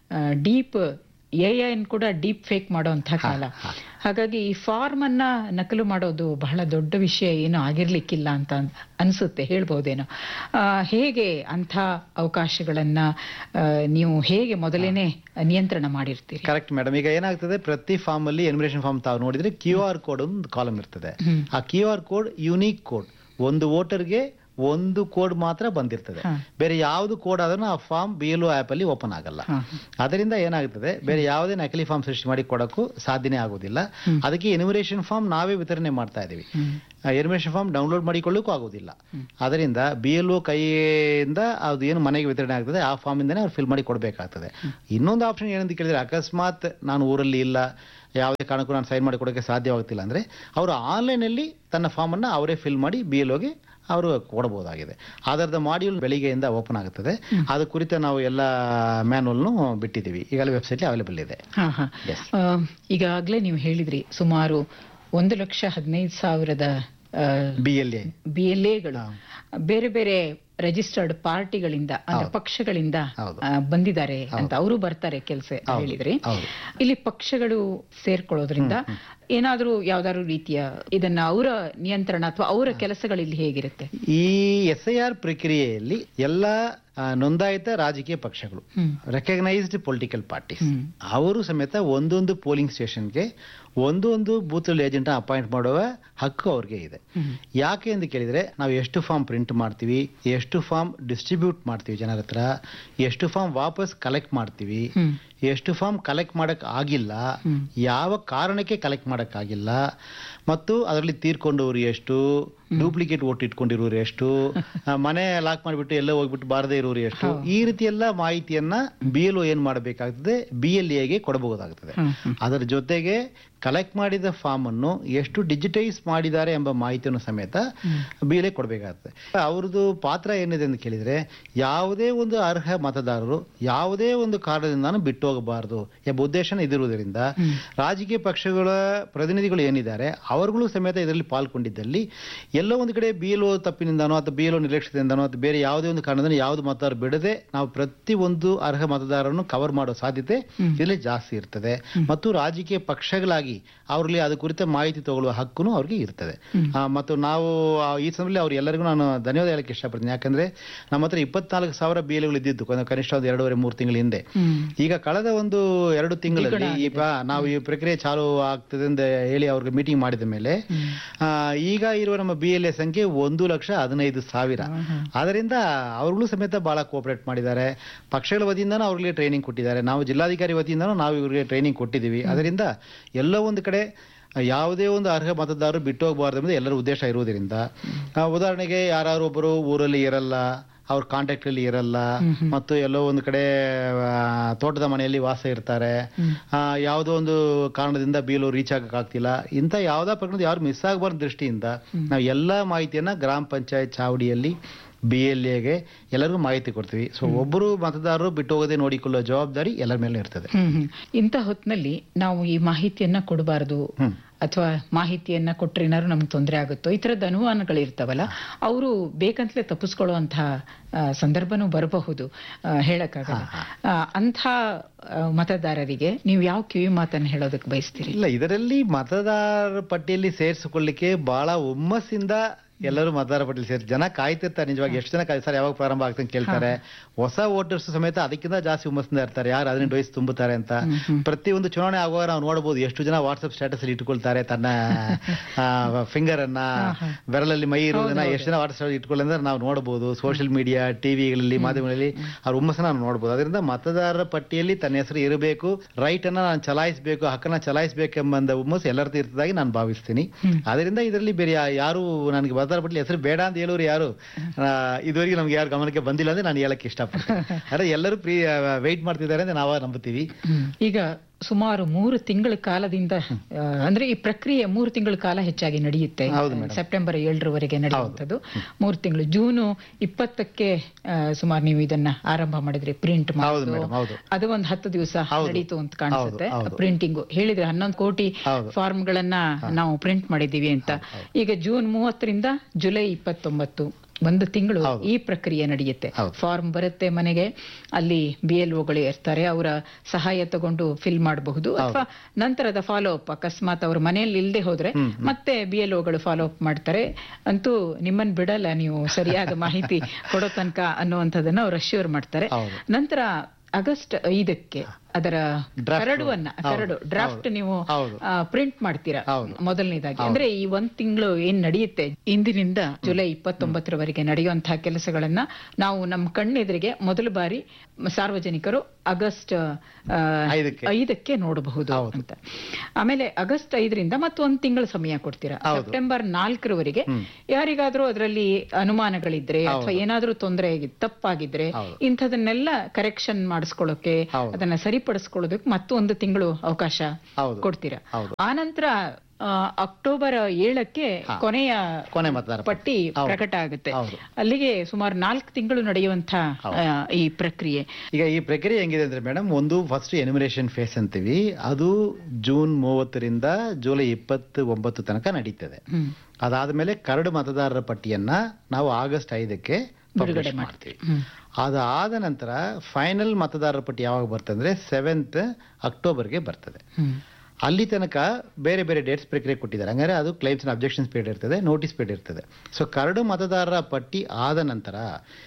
ಡೀಪ್ ಎ ಕೂಡ ಡೀಪ್ ಫೇಕ್ ಮಾಡುವಂತಹ ಕಾಲ ಹಾಗಾಗಿ ಈ ಫಾರ್ಮ್ ಅನ್ನ ನಕಲು ಮಾಡೋದು ಬಹಳ ದೊಡ್ಡ ವಿಷಯ ಏನು ಆಗಿರ್ಲಿಕ್ಕಿಲ್ಲ ಅಂತ ಅನ್ಸುತ್ತೆ ಹೇಳ್ಬಹುದೇನೋ ಆ, ಹೇಗೆ ಅಂಥ ಅವಕಾಶಗಳನ್ನ ಆ, ನೀವು ಹೇಗೆ ಮೊದಲೇನೆ ನಿಯಂತ್ರಣ ಮಾಡಿರ್ತೀರಿ ಕರೆಕ್ಟ್ ಮೇಡಮ್ ಈಗ ಏನಾಗ್ತದೆ ಪ್ರತಿ ಫಾರ್ಮ್ ಅಲ್ಲಿ ಎನಿಮಿನೇಷನ್ ಫಾರ್ಮ್ ತಾವು ನೋಡಿದ್ರೆ ಕ್ಯೂ ಆರ್ ಕೋಡ್ ಒಂದು ಕಾಲಮ್ ಇರ್ತದೆ ಆ Q R code unique code ಒಂದು ವೋಟರ್ಗೆ ಒಂದು ಕೋಡ್ ಮಾತ್ರ ಬಂದಿರ್ತದೆ ಹಾ. ಬೇರೆ ಯಾವುದು ಕೋಡ್ ಆದ್ರೂ ಆ ಫಾರ್ಮ್ ಬಿ ಎಲ್ ಆಪ್ ಅಲ್ಲಿ ಓಪನ್ ಆಗಲ್ಲ ಹಾ. ಅದರಿಂದ ಏನಾಗುತ್ತದೆ ಬೇರೆ ಯಾವುದೇ ನಕಲಿ ಫಾರ್ಮ್ ಸೃಷ್ಟಿ ಮಾಡಿ ಕೊಡಕ್ಕೂ ಸಾಧ್ಯನೇ ಆಗೋದಿಲ್ಲ ಅದಕ್ಕೆ ಎನಿಮರೇಷನ್ ಫಾರ್ಮ್ ನಾವೇ ವಿತರಣೆ ಮಾಡ್ತಾ ಇದೀವಿ ಹ್ಮ್. ಎನಿಮೇಷನ್ ಫಾರ್ಮ್ ಡೌನ್ಲೋಡ್ ಮಾಡಿಕೊಳ್ಳಕ್ಕೂ ಆಗೋದಿಲ್ಲ ಅದರಿಂದ ಬಿ ಎಲ್ ಒ ಕೈಯಿಂದ ಅದು ಏನು ಮನೆಗೆ ವಿತರಣೆ ಆಗ್ತದೆ ಆ ಫಾರ್ಮ್ ಇಂದನೇ ಅವ್ರು ಫಿಲ್ ಮಾಡಿ ಕೊಡಬೇಕಾಗ್ತದೆ ಇನ್ನೊಂದು ಆಪ್ಷನ್ ಏನಂತ ಕೇಳಿದ್ರೆ ಅಕಸ್ಮಾತ್ ನಾನು ಊರಲ್ಲಿ ಇಲ್ಲ ಯಾವುದೇ ಕಾರಣಕ್ಕೂ ನಾನು ಸೈನ್ ಮಾಡಿ ಕೊಡೋಕ್ಕೆ ಸಾಧ್ಯವಾಗ್ತಿಲ್ಲ ಅಂದರೆ ಅವರು ಆನ್ಲೈನಲ್ಲಿ ತನ್ನ ಫಾರ್ಮನ್ನು ಅವರೇ ಫಿಲ್ ಮಾಡಿ ಬಿ ಎಲ್ ಒಗೆ ಅವರು ಕೊಡಬಹುದಾಗಿದೆ ಆಧಾರದ ಮಾಡ್ಯೂಲ್ ಬೆಳಿಗ್ಗೆಯಿಂದ ಓಪನ್ ಆಗುತ್ತದೆ ಅದು ಕುರಿತ ನಾವು ಎಲ್ಲ ಮ್ಯಾನುವಲ್ನು ಬಿಟ್ಟಿದ್ದೀವಿ ಈಗಲೇ ವೆಬ್ಸೈಟ್ ಅವೈಲೇಬಲ್ ಇದೆ ಹಾ ಹಾ Yes. ಆ, ಈಗಾಗ್ಲೇ ನೀವು ಹೇಳಿದ್ರಿ ಸುಮಾರು ಒಂದು ಲಕ್ಷ ಹದಿನೈದು ಸಾವಿರದ B L A B L ಎಗಳು ಬೇರೆ ಬೇರೆ ರಿಜಿಸ್ಟರ್ಡ್ ಪಾರ್ಟಿಗಳಿಂದ ಅಂದ್ರೆ ಪಕ್ಷಗಳಿಂದ ಹೌದು. ಆ, ಬಂದಿದ್ದಾರೆ ಅಂತ ಅವರು ಬರ್ತಾರೆ ಕೆಲಸ ಹೇಳಿದ್ರಿ ಹೌದು. ಇಲ್ಲಿ ಪಕ್ಷಗಳು ಸೇರ್ಕೊಳ್ಳೋದ್ರಿಂದ ಏನಾದ್ರೂ ಯಾವ್ದಾದ್ರು ರೀತಿಯ ಇದನ್ನ ಅವರ ನಿಯಂತ್ರಣ ಅಥವಾ ಅವರ ಕೆಲಸಗಳು ಇಲ್ಲಿ ಹೇಗಿರುತ್ತೆ ಈ ಎಸ್ ಐ ಆರ್ ಪ್ರಕ್ರಿಯೆಯಲ್ಲಿ ಎಲ್ಲ ಆ, ನೋಂದಾಯಿತ ರಾಜಕೀಯ ಪಕ್ಷಗಳು ಹ್ಮ್. ರೆಕಗ್ನೈಸ್ಡ್ ಪೊಲಿಟಿಕಲ್ ಪಾರ್ಟೀಸ್ ಹ್ಮ್. ಅವರು ಸಮೇತ ಒಂದೊಂದು ಪೋಲಿಂಗ್ ಸ್ಟೇಷನ್ಗೆ ಒಂದೊಂದು ಬೂತ್ ಏಜೆಂಟ್ ಅಪಾಯಿಂಟ್ ಮಾಡುವ ಹಕ್ಕು ಅವ್ರಿಗೆ ಇದೆ ಹ್ಮ್. ಯಾಕೆ ಅಂತ ಕೇಳಿದ್ರೆ ನಾವು ಎಷ್ಟು ಫಾರ್ಮ್ ಪ್ರಿಂಟ್ ಮಾಡ್ತೀವಿ ಎಷ್ಟು ಫಾರ್ಮ್ ಡಿಸ್ಟ್ರಿಬ್ಯೂಟ್ ಮಾಡ್ತೀವಿ ಜನರ ಹತ್ರ ಎಷ್ಟು ಫಾರ್ಮ್ ವಾಪಸ್ ಕಲೆಕ್ಟ್ ಮಾಡ್ತೀವಿ ಹ್ಮ್. ಎಷ್ಟು ಫಾರ್ಮ್ ಕಲೆಕ್ಟ್ ಮಾಡಕ್ ಆಗಿಲ್ಲ ಹ್ಮ್. ಯಾವ ಕಾರಣಕ್ಕೆ ಕಲೆಕ್ಟ್ ಮಾಡಕ್ ಆಗಿಲ್ಲ ಮತ್ತು ಅದರಲ್ಲಿ ತೀರ್ಕೊಂಡವರು ಎಷ್ಟು ಡೂಪ್ಲಿಕೇಟ್ ಓಟ್ ಇಟ್ಕೊಂಡಿರೋರು ಎಷ್ಟು ಆ, ಮನೆ ಲಾಕ್ ಮಾಡಿಬಿಟ್ಟು ಎಲ್ಲ ಹೋಗ್ಬಿಟ್ಟು ಬಾರದೇ ಇರೋರು ಎಷ್ಟು ಈ ರೀತಿ ಎಲ್ಲ ಮಾಹಿತಿಯನ್ನ ಬಿ ಎಲ್ ಏನ್ ಮಾಡಬೇಕಾಗ್ತದೆ ಬಿ ಎಲ್ ಎಗೆ ಕೊಡಬಹುದಾಗ್ತದೆ ಹ್ಮ್, ಹ್ಮ್. ಅದರ ಜೊತೆಗೆ ಕಲೆಕ್ಟ್ ಮಾಡಿದ ಫಾರ್ಮ್ ಅನ್ನು ಎಷ್ಟು ಡಿಜಿಟೈಸ್ ಮಾಡಿದ್ದಾರೆ ಎಂಬ ಮಾಹಿತಿಯನ್ನು ಸಮೇತ ಬಿ ಎಲ್ ಎ ಕೊಡಬೇಕಾಗ್ತದೆ ಅವ್ರದ್ದು ಪಾತ್ರ ಏನಿದೆ ಅಂತ ಕೇಳಿದ್ರೆ ಯಾವುದೇ ಒಂದು ಅರ್ಹ ಮತದಾರರು ಯಾವುದೇ ಒಂದು ಕಾರಣದಿಂದಾನು ಬಿಟ್ಟು ಹೋಗಬಾರದು ಎಂಬ ಉದ್ದೇಶನ ಇದಿರುವುದರಿಂದ ರಾಜಕೀಯ ಪಕ್ಷಗಳ ಪ್ರತಿನಿಧಿಗಳು ಏನಿದ್ದಾರೆ ಅವರುಗಳು ಸಮೇತ ಇದರಲ್ಲಿ ಪಾಲ್ಗೊಂಡಿದ್ದಲ್ಲಿ ಎಲ್ಲೋ ಒಂದು ಕಡೆ ಬಿ ಎಲ್ ತಪ್ಪಿನಿಂದಾನೋ ಅಥವಾ ಬಿ ಎಲ್ ನಿರ್ಲಕ್ಷ್ಯದಿಂದಾನೋ ಅಥವಾ ಬೇರೆ ಯಾವುದೇ ಒಂದು ಕಾರಣದಿಂದ ಯಾವುದು ಮತದಾರರು ಬಿಡದೆ ನಾವು ಪ್ರತಿ ಒಂದು ಅರ್ಹ ಮತದಾರರನ್ನು ಕವರ್ ಮಾಡೋ ಸಾಧ್ಯತೆ ಇದರಲ್ಲಿ ಜಾಸ್ತಿ ಇರ್ತದೆ ಮತ್ತು ರಾಜಕೀಯ ಪಕ್ಷಗಳಾಗಿ ಅವರಲ್ಲಿ ಅದು ಕುರಿತ ಮಾಹಿತಿ ತಗೊಳ್ಳುವ ಹಕ್ಕುನು ಅವ್ರಿಗೆ ಇರ್ತದೆ ಆ, ಮತ್ತು ನಾವು ಆ, ಈ ಸಮಯದಲ್ಲಿ ಅವ್ರು ಎಲ್ಲರಿಗೂ ನಾನು ಧನ್ಯವಾದ ಹೇಳಕ್ಕೆ ಇಷ್ಟಪಡ್ತೀನಿ ಯಾಕಂದ್ರೆ ನಮ್ಮ ಹತ್ರ ಇಪ್ಪತ್ನಾಲ್ಕು ಸಾವಿರ ಬಿ ಎಲ್ಗಳು ಇದ್ದಿದ್ದು ಕೊನೆ- ಕನಿಷ್ಠ ಒಂದು ಎರಡೂವರೆ ಮೂರು ತಿಂಗಳ ಹಿಂದೆ ಹ್ಮ್. ಈಗ ಕಳೆದ ಒಂದು ಎರಡು ತಿಂಗಳಲ್ಲಿ ಈ ಪ- ನಾವು ಈ ಪ್ರಕ್ರಿಯೆ ಚಾಲು ಆಗ್ತದೆ ಅಂತ ಹೇಳಿ ಅವ್ರಿಗೆ ಮೀಟಿಂಗ್ ಮಾಡಿದ ಮೇಲೆ ಆ, ಈಗ ಇರುವ ನಮ್ಮ ಬಿ ಎಲ್ ಎ ಸಂಖ್ಯೆ ಒಂದು ಲಕ್ಷ ಹದಿನೈದು ಸಾವಿರ ಅದರಿಂದ ಅವ್ರುಗಳು ಸಮೇತ ಬಹಳ ಕೋಆಪರೇಟ್ ಮಾಡಿದ್ದಾರೆ ಪಕ್ಷಗಳ ವತಿಯಿಂದನೂ ಅವ್ರಿಗೆ ಟ್ರೈನಿಂಗ್ ಕೊಟ್ಟಿದ್ದಾರೆ ನಾವು ಜಿಲ್ಲಾಧಿಕಾರಿ ವತಿಯಿಂದನೂ ನಾವು ಇವರಿಗೆ ಟ್ರೈನಿಂಗ್ ಕೊಟ್ಟಿದ್ದೀವಿ ಅದರಿಂದ ಎಲ್ಲೋ ಒಂದು ಕಡೆ ಯಾವುದೇ ಒಂದು ಅರ್ಹ ಮತದಾರರು ಬಿಟ್ಟು ಹೋಗಬಾರ್ದು ಎಂಬುದು ಎಲ್ಲರ ಉದ್ದೇಶ ಇರುವುದರಿಂದ ಆ, ಉದಾಹರಣೆಗೆ ಯಾರು ಒಬ್ಬರು ಊರಲ್ಲಿ ಇರಲ್ಲ ಅವ್ರ ಕಾಂಟ್ಯಾಕ್ಟ್ ಅಲ್ಲಿ ಇರಲ್ಲ ಮತ್ತು ಎಲ್ಲೋ ಒಂದು ಕಡೆ ಆ, ತೋಟದ ಮನೆಯಲ್ಲಿ ವಾಸ ಇರ್ತಾರೆ ಆ, ಯಾವುದೋ ಒಂದು ಕಾರಣದಿಂದ ಬೀಲು ರೀಚ್ ಆಗಕ್ಕಾಗ್ತಿಲ್ಲ ಇಂಥ ಯಾವ್ದಾ ಪ್ರಕರಣದ ಯಾರು ಮಿಸ್ ಆಗಬಾರ್ದು ದೃಷ್ಟಿಯಿಂದ ನಾವು ಎಲ್ಲಾ ಮಾಹಿತಿಯನ್ನ ಗ್ರಾಮ ಪಂಚಾಯತ್ ಚಾವಡಿಯಲ್ಲಿ ಬಿ ಎಲ್ ಎಗೆ ಎಲ್ಲರಿಗೂ ಮಾಹಿತಿ ಕೊಡ್ತೀವಿ ಸೊ ಒಬ್ಬರು ಮತದಾರರು ಬಿಟ್ಟು ಹೋಗದೆ ನೋಡಿಕೊಳ್ಳುವ ಜವಾಬ್ದಾರಿ ಎಲ್ಲರ ಮೇಲೆ ಇರ್ತದೆ ಹ್ಮ್ ಹ್ಮ್. ಇಂಥ ಹೊತ್ನಲ್ಲಿ ನಾವು ಈ ಮಾಹಿತಿಯನ್ನ ಕೊಡಬಾರದು ಅಥವಾ ಮಾಹಿತಿಯನ್ನ ಕೊಟ್ರೆ ಏನಾದ್ರು ನಮ್ಗೆ ತೊಂದರೆ ಆಗುತ್ತೋ ಈ ತರದ ಅನುಮಾನಗಳು ಇರ್ತಾವಲ್ಲ ಅವರು ಬೇಕಂತಲೇ ತಪ್ಪಿಸ್ಕೊಳ್ಳುವಂತಹ ಆ, ಸಂದರ್ಭನೂ ಬರಬಹುದು ಆ, ಹೇಳಕ್ಕಾಗಲ್ಲ ಆ, ಅಂಥ ಆ, ಮತದಾರರಿಗೆ ನೀವು ಯಾವ ಕಿವಿ ಮಾತನ್ನ ಹೇಳೋದಕ್ಕೆ ಬಯಸ್ತೀರಿ ಇಲ್ಲ ಇದರಲ್ಲಿ ಮತದಾರ ಪಟ್ಟಿಯಲ್ಲಿ ಸೇರಿಸಿಕೊಳ್ಳಿಕ್ಕೆ ಬಹಳ ಹುಮ್ಮಸ್ಸಿಂದ ಎಲ್ಲರೂ ಮತದಾರ ಪಟ್ಟಿಯಲ್ಲಿ ಸೇರಿ ಜನ ಕಾಯ್ತಿರ್ತಾರೆ ನಿಜವಾಗಿ ಎಷ್ಟು ಜನ ಕಾಯ್ ಸರ್ ಯಾವಾಗ ಪ್ರಾರಂಭ ಆಗ್ತದೆ ಅಂತ ಕೇಳ್ತಾರೆ ಹೊಸ ವೋಟರ್ಸ್ ಸಮೇತ ಅದಕ್ಕಿಂತ ಜಾಸ್ತಿ ಹುಮ್ಮಸ್ಸಿಂದ ಇರ್ತಾರೆ ಯಾರು ಹದಿನೆಂಟು ವಯಸ್ಸು ತುಂಬುತ್ತಾರೆ ಅಂತ ಪ್ರತಿ ಒಂದು ಚುನಾವಣೆ ಆಗುವಾಗ ನಾವು ನೋಡಬಹುದು ಎಷ್ಟು ಜನ ವಾಟ್ಸ್ಆಪ್ ಸ್ಟೇಟಸ್ ಅಲ್ಲಿ ಇಟ್ಕೊಳ್ತಾರೆ ತನ್ನ ಫಿಂಗರ್ ಅನ್ನ ಬೆರಳಲ್ಲಿ ಮೈ ಇರುವುದನ್ನ ಎಷ್ಟು ಜನ ವಾಟ್ಸ್ಆಪ್ ಇಟ್ಕೊಳ್ಳಿ ನಾವು ನೋಡಬಹುದು ಸೋಷಿಯಲ್ ಮೀಡಿಯಾ ಟಿವಿಗಳಲ್ಲಿ ಮಾಧ್ಯಮಗಳಲ್ಲಿ ಅವ್ರ ಹುಮ್ಮಸ್ಸನ್ನ ನಾವು ನೋಡಬಹುದು ಅದರಿಂದ ಮತದಾರರ ಪಟ್ಟಿಯಲ್ಲಿ ತನ್ನ ಹೆಸರು ಇರಬೇಕು ರೈಟ್ ಅನ್ನ ನಾನು ಚಲಾಯಿಸಬೇಕು ಹಕ್ಕನ್ನ ಚಲಾಯಿಸಬೇಕೆಂಬ ಹುಮ್ಮಸ್ಸು ಎಲ್ಲರದ್ದು ಇರ್ತದಾಗಿ ನಾನು ಭಾವಿಸ್ತೀನಿ ಅದರಿಂದ ಇದರಲ್ಲಿ ಬೇರೆ ಯಾ- ಯಾರು ನನಗೆ ಮತದಾರ ಪಟ್ಟಿಯಲ್ಲಿ ಹೆಸರು ಬೇಡ ಅಂತ ಹೇಳೋರು ಯಾರು ಆ, ಇದುವರೆಗೆ ನಮ್ಗೆ ಯಾರು ಗಮನಕ್ಕೆ ಬಂದಿಲ್ಲ ಅಂದ್ರೆ ನಾನು ಹೇಳಕ್ಕೆ ಇಷ್ಟಪಡ್ತೀನಿ ಅದೇ ಎಲ್ಲರೂ ಪ್ರೀ ವೆಯ್ಟ್ ಮಾಡ್ತಿದ್ದಾರೆ ಅಂತ ನಾವು ನಂಬುತ್ತೀವಿ ಈಗ ಸುಮಾರು ಮೂರು ತಿಂಗಳ ಕಾಲದಿಂದ ಆ, ಅಂದ್ರೆ ಈ ಪ್ರಕ್ರಿಯೆ ಮೂರು ತಿಂಗಳ ಕಾಲ ಹೆಚ್ಚಾಗಿ ನಡೆಯುತ್ತೆ ಹೌದು ಸೆಪ್ಟೆಂಬರ್ ಏಳರವರೆಗೆ ನಡೆಯುವಂಥದ್ದು ಮೂರು ತಿಂಗಳು ಜೂನು ಇಪ್ಪತ್ತಕ್ಕೆ ಆ, ಸುಮಾರು ನೀವು ಇದನ್ನ ಆರಂಭ ಮಾಡಿದ್ರಿ ಪ್ರಿಂಟ್ ಹೌದು ಮಾಡೋದು ಮೇಡಮ್ ಹೌದು ಅದು ಒಂದು ಹತ್ತು ದಿವಸ ಹೌದು. ನಡೀತು ಅಂತ ಕಾಣಿಸುತ್ತೆ ಹೌದು, ಹೌದು. ಪ್ರಿಂಟಿಂಗ್ ಹೇಳಿದ್ರೆ ಹನ್ನೊಂದು ಕೋಟಿ ಹೌದು. ಫಾರ್ಮ್ ಗಳನ್ನ ನಾವು ಪ್ರಿಂಟ್ ಮಾಡಿದೀವಿ ಅಂತ ಈಗ ಜೂನ್ ಮೂವತ್ತರಿಂದ ಜುಲೈ ಇಪ್ಪತ್ತೊಂಬತ್ತು ಒಂದು ತಿಂಗಳು ಈ ಪ್ರಕ್ರಿಯೆ ನಡೆಯುತ್ತೆ ಹೌದು. ಫಾರ್ಮ್ ಬರುತ್ತೆ ಮನೆಗೆ ಅಲ್ಲಿ ಬಿ ಎಲ್ ಒಗಳು ಇರ್ತಾರೆ ಅವರ ಸಹಾಯ ತಗೊಂಡು ಫಿಲ್ ಮಾಡಬಹುದು ಅಥವಾ ನಂತರದ ಫಾಲೋ ಅಪ್ ಅಕಸ್ಮಾತ್ ಅವ್ರ ಮನೆಯಲ್ಲಿ ಇಲ್ಲದೆ ಹೋದ್ರೆ ಮತ್ತೆ ಬಿ ಎಲ್ ಒಗಳು ಫಾಲೋ ಅಪ್ ಮಾಡ್ತಾರೆ ಅಂತೂ ನಿಮ್ಮನ್ನ ಬಿಡಲ್ಲ ನೀವು ಸರಿಯಾದ ಮಾಹಿತಿ ಕೊಡೋ ತನಕ ಅನ್ನುವಂಥದ್ದನ್ನ ಅವ್ರು ಅಶ್ಯೂರ್ ಮಾಡ್ತಾರೆ ಹೌದು. ನಂತರ ಆಗಸ್ಟ್ ಐದಕ್ಕೆ ಅದರ Draft. ಕರಡುವನ್ನ ಹೌದು, ಕರಡು ಡ್ರಾಫ್ಟ್ ಹೌದು. ನೀವು ಹೌದು. ಪ್ರಿಂಟ್ ಮಾಡ್ತೀರಾ ಹೌದು. ಮೊದಲನೇದಾಗಿ ಅಂದ್ರೆ ಈ ಒಂದ್ ತಿಂಗಳು ಏನ್ ನಡೆಯುತ್ತೆ ಇಂದಿನಿಂದ ಜುಲೈ ಇಪ್ಪತ್ತೊಂಬತ್ತರವರೆಗೆ ನಡೆಯುವಂತಹ ಕೆಲಸಗಳನ್ನ ನಾವು ನಮ್ಮ ಕಣ್ಣೆದುರಿಗೆ ಮೊದಲ ಬಾರಿ ಸಾರ್ವಜನಿಕರು ಆಗಸ್ಟ್ ಆ, ಐದಕ್ಕೆ. ಐದಕ್ಕೆ ನೋಡಬಹುದು ಹೌದು. ಅಂತ ಆಮೇಲೆ ಆಗಸ್ಟ್ ಐದರಿಂದ ಮತ್ತೊಂದು ತಿಂಗಳು ಸಮಯ ಕೊಡ್ತೀರಾ ಹೌದು. ಸೆಪ್ಟೆಂಬರ್ ನಾಲ್ಕರವರೆಗೆ ಯಾರಿಗಾದ್ರೂ ಅದರಲ್ಲಿ ಅನುಮಾನಗಳಿದ್ರೆ ಅಥವಾ ಏನಾದ್ರೂ ತೊಂದರೆ ಆಗಿ- ತಪ್ಪಾಗಿದ್ರೆ ಹೌದು. ಇಂಥದನ್ನೆಲ್ಲ ಕರೆಕ್ಷನ್ ಮಾಡಿಸ್ಕೊಳ್ಳೋಕೆ ಹೌದು. ಅದನ್ನ ಸರಿಪಡಿಸ್ಕೊಳ್ಳೋದಕ್ಕೆ ಮತ್ತೊಂದು ತಿಂಗಳು ಅವಕಾಶ ಹೌದು. ಕೊಡ್ತೀರಾ ಹೌದು. ಆನಂತರ ಆ, ಅಕ್ಟೋಬರ್ ಏಳಕ್ಕೆ ಕೊನೆಯ ಕೊನೆ ಮತದಾರ ಪಟ್ಟಿ ಹೌದು. ಪ್ರಕಟ ಆಗುತ್ತೆ ಹೌದು. ಅಲ್ಲಿಗೆ ಸುಮಾರು ನಾಲ್ಕು ತಿಂಗಳು ನಡೆಯುವಂತ ಆ, ಈ ಪ್ರಕ್ರಿಯೆ ಈಗ ಈ ಪ್ರಕ್ರಿಯೆ ಹೆಂಗಿದೆ ಅಂದ್ರೆ ಮೇಡಮ್ ಒಂದು ಫಸ್ಟ್ ಎನಿಮಿನೇಷನ್ ಫೇಸ್ ಅಂತೀವಿ ಅದು ಜೂನ್ ಮೂವತ್ತರಿಂದ ಜುಲೈ ಇಪ್ಪತ್ತು ಒಂಬತ್ತು ತನಕ ನಡೀತದೆ ಹ್ಮ್. ಅದಾದ್ಮೇಲೆ ಕರಡು ಮತದಾರರ ಪಟ್ಟಿಯನ್ನ ನಾವು ಆಗಸ್ಟ್ ಐದಕ್ಕೆ ಬಿಡುಗಡೆ publish ಮಾಡ್ತೀವಿ ಮಾಡ್ತೀವಿ ಹ್ಮ್. ಅದಾದ ನಂತರ ಫೈನಲ್ ಮತದಾರರ ಪಟ್ಟಿ ಯಾವಾಗ ಬರ್ತಂದ್ರೆ ಸೆವೆಂತ್ ಅಕ್ಟೋಬರ್ಗೆ ಬರ್ತದೆ ಹ್ಮ್. ಅಲ್ಲಿ ತನಕ ಬೇರೆ ಬೇರೆ ಡೇಟ್ಸ್ ಪ್ರಕ್ರಿಯೆ ಕೊಟ್ಟಿದ್ದಾರೆ ಹಂಗಾರೆ ಅದು ಕ್ಲೈಮ್ಸ್ ಅಂಡ್ ಅಬ್ಜೆಕ್ಷನ್ಸ್ ಪೀರಿಯಡ್ ಇರ್ತದೆ ನೋಟಿಸ್ ಪೀರಿಯಡ್ ಇರ್ತದೆ ಸೊ ಕರಡು ಮತದಾರರ ಪಟ್ಟಿ ಆದ ನಂತರ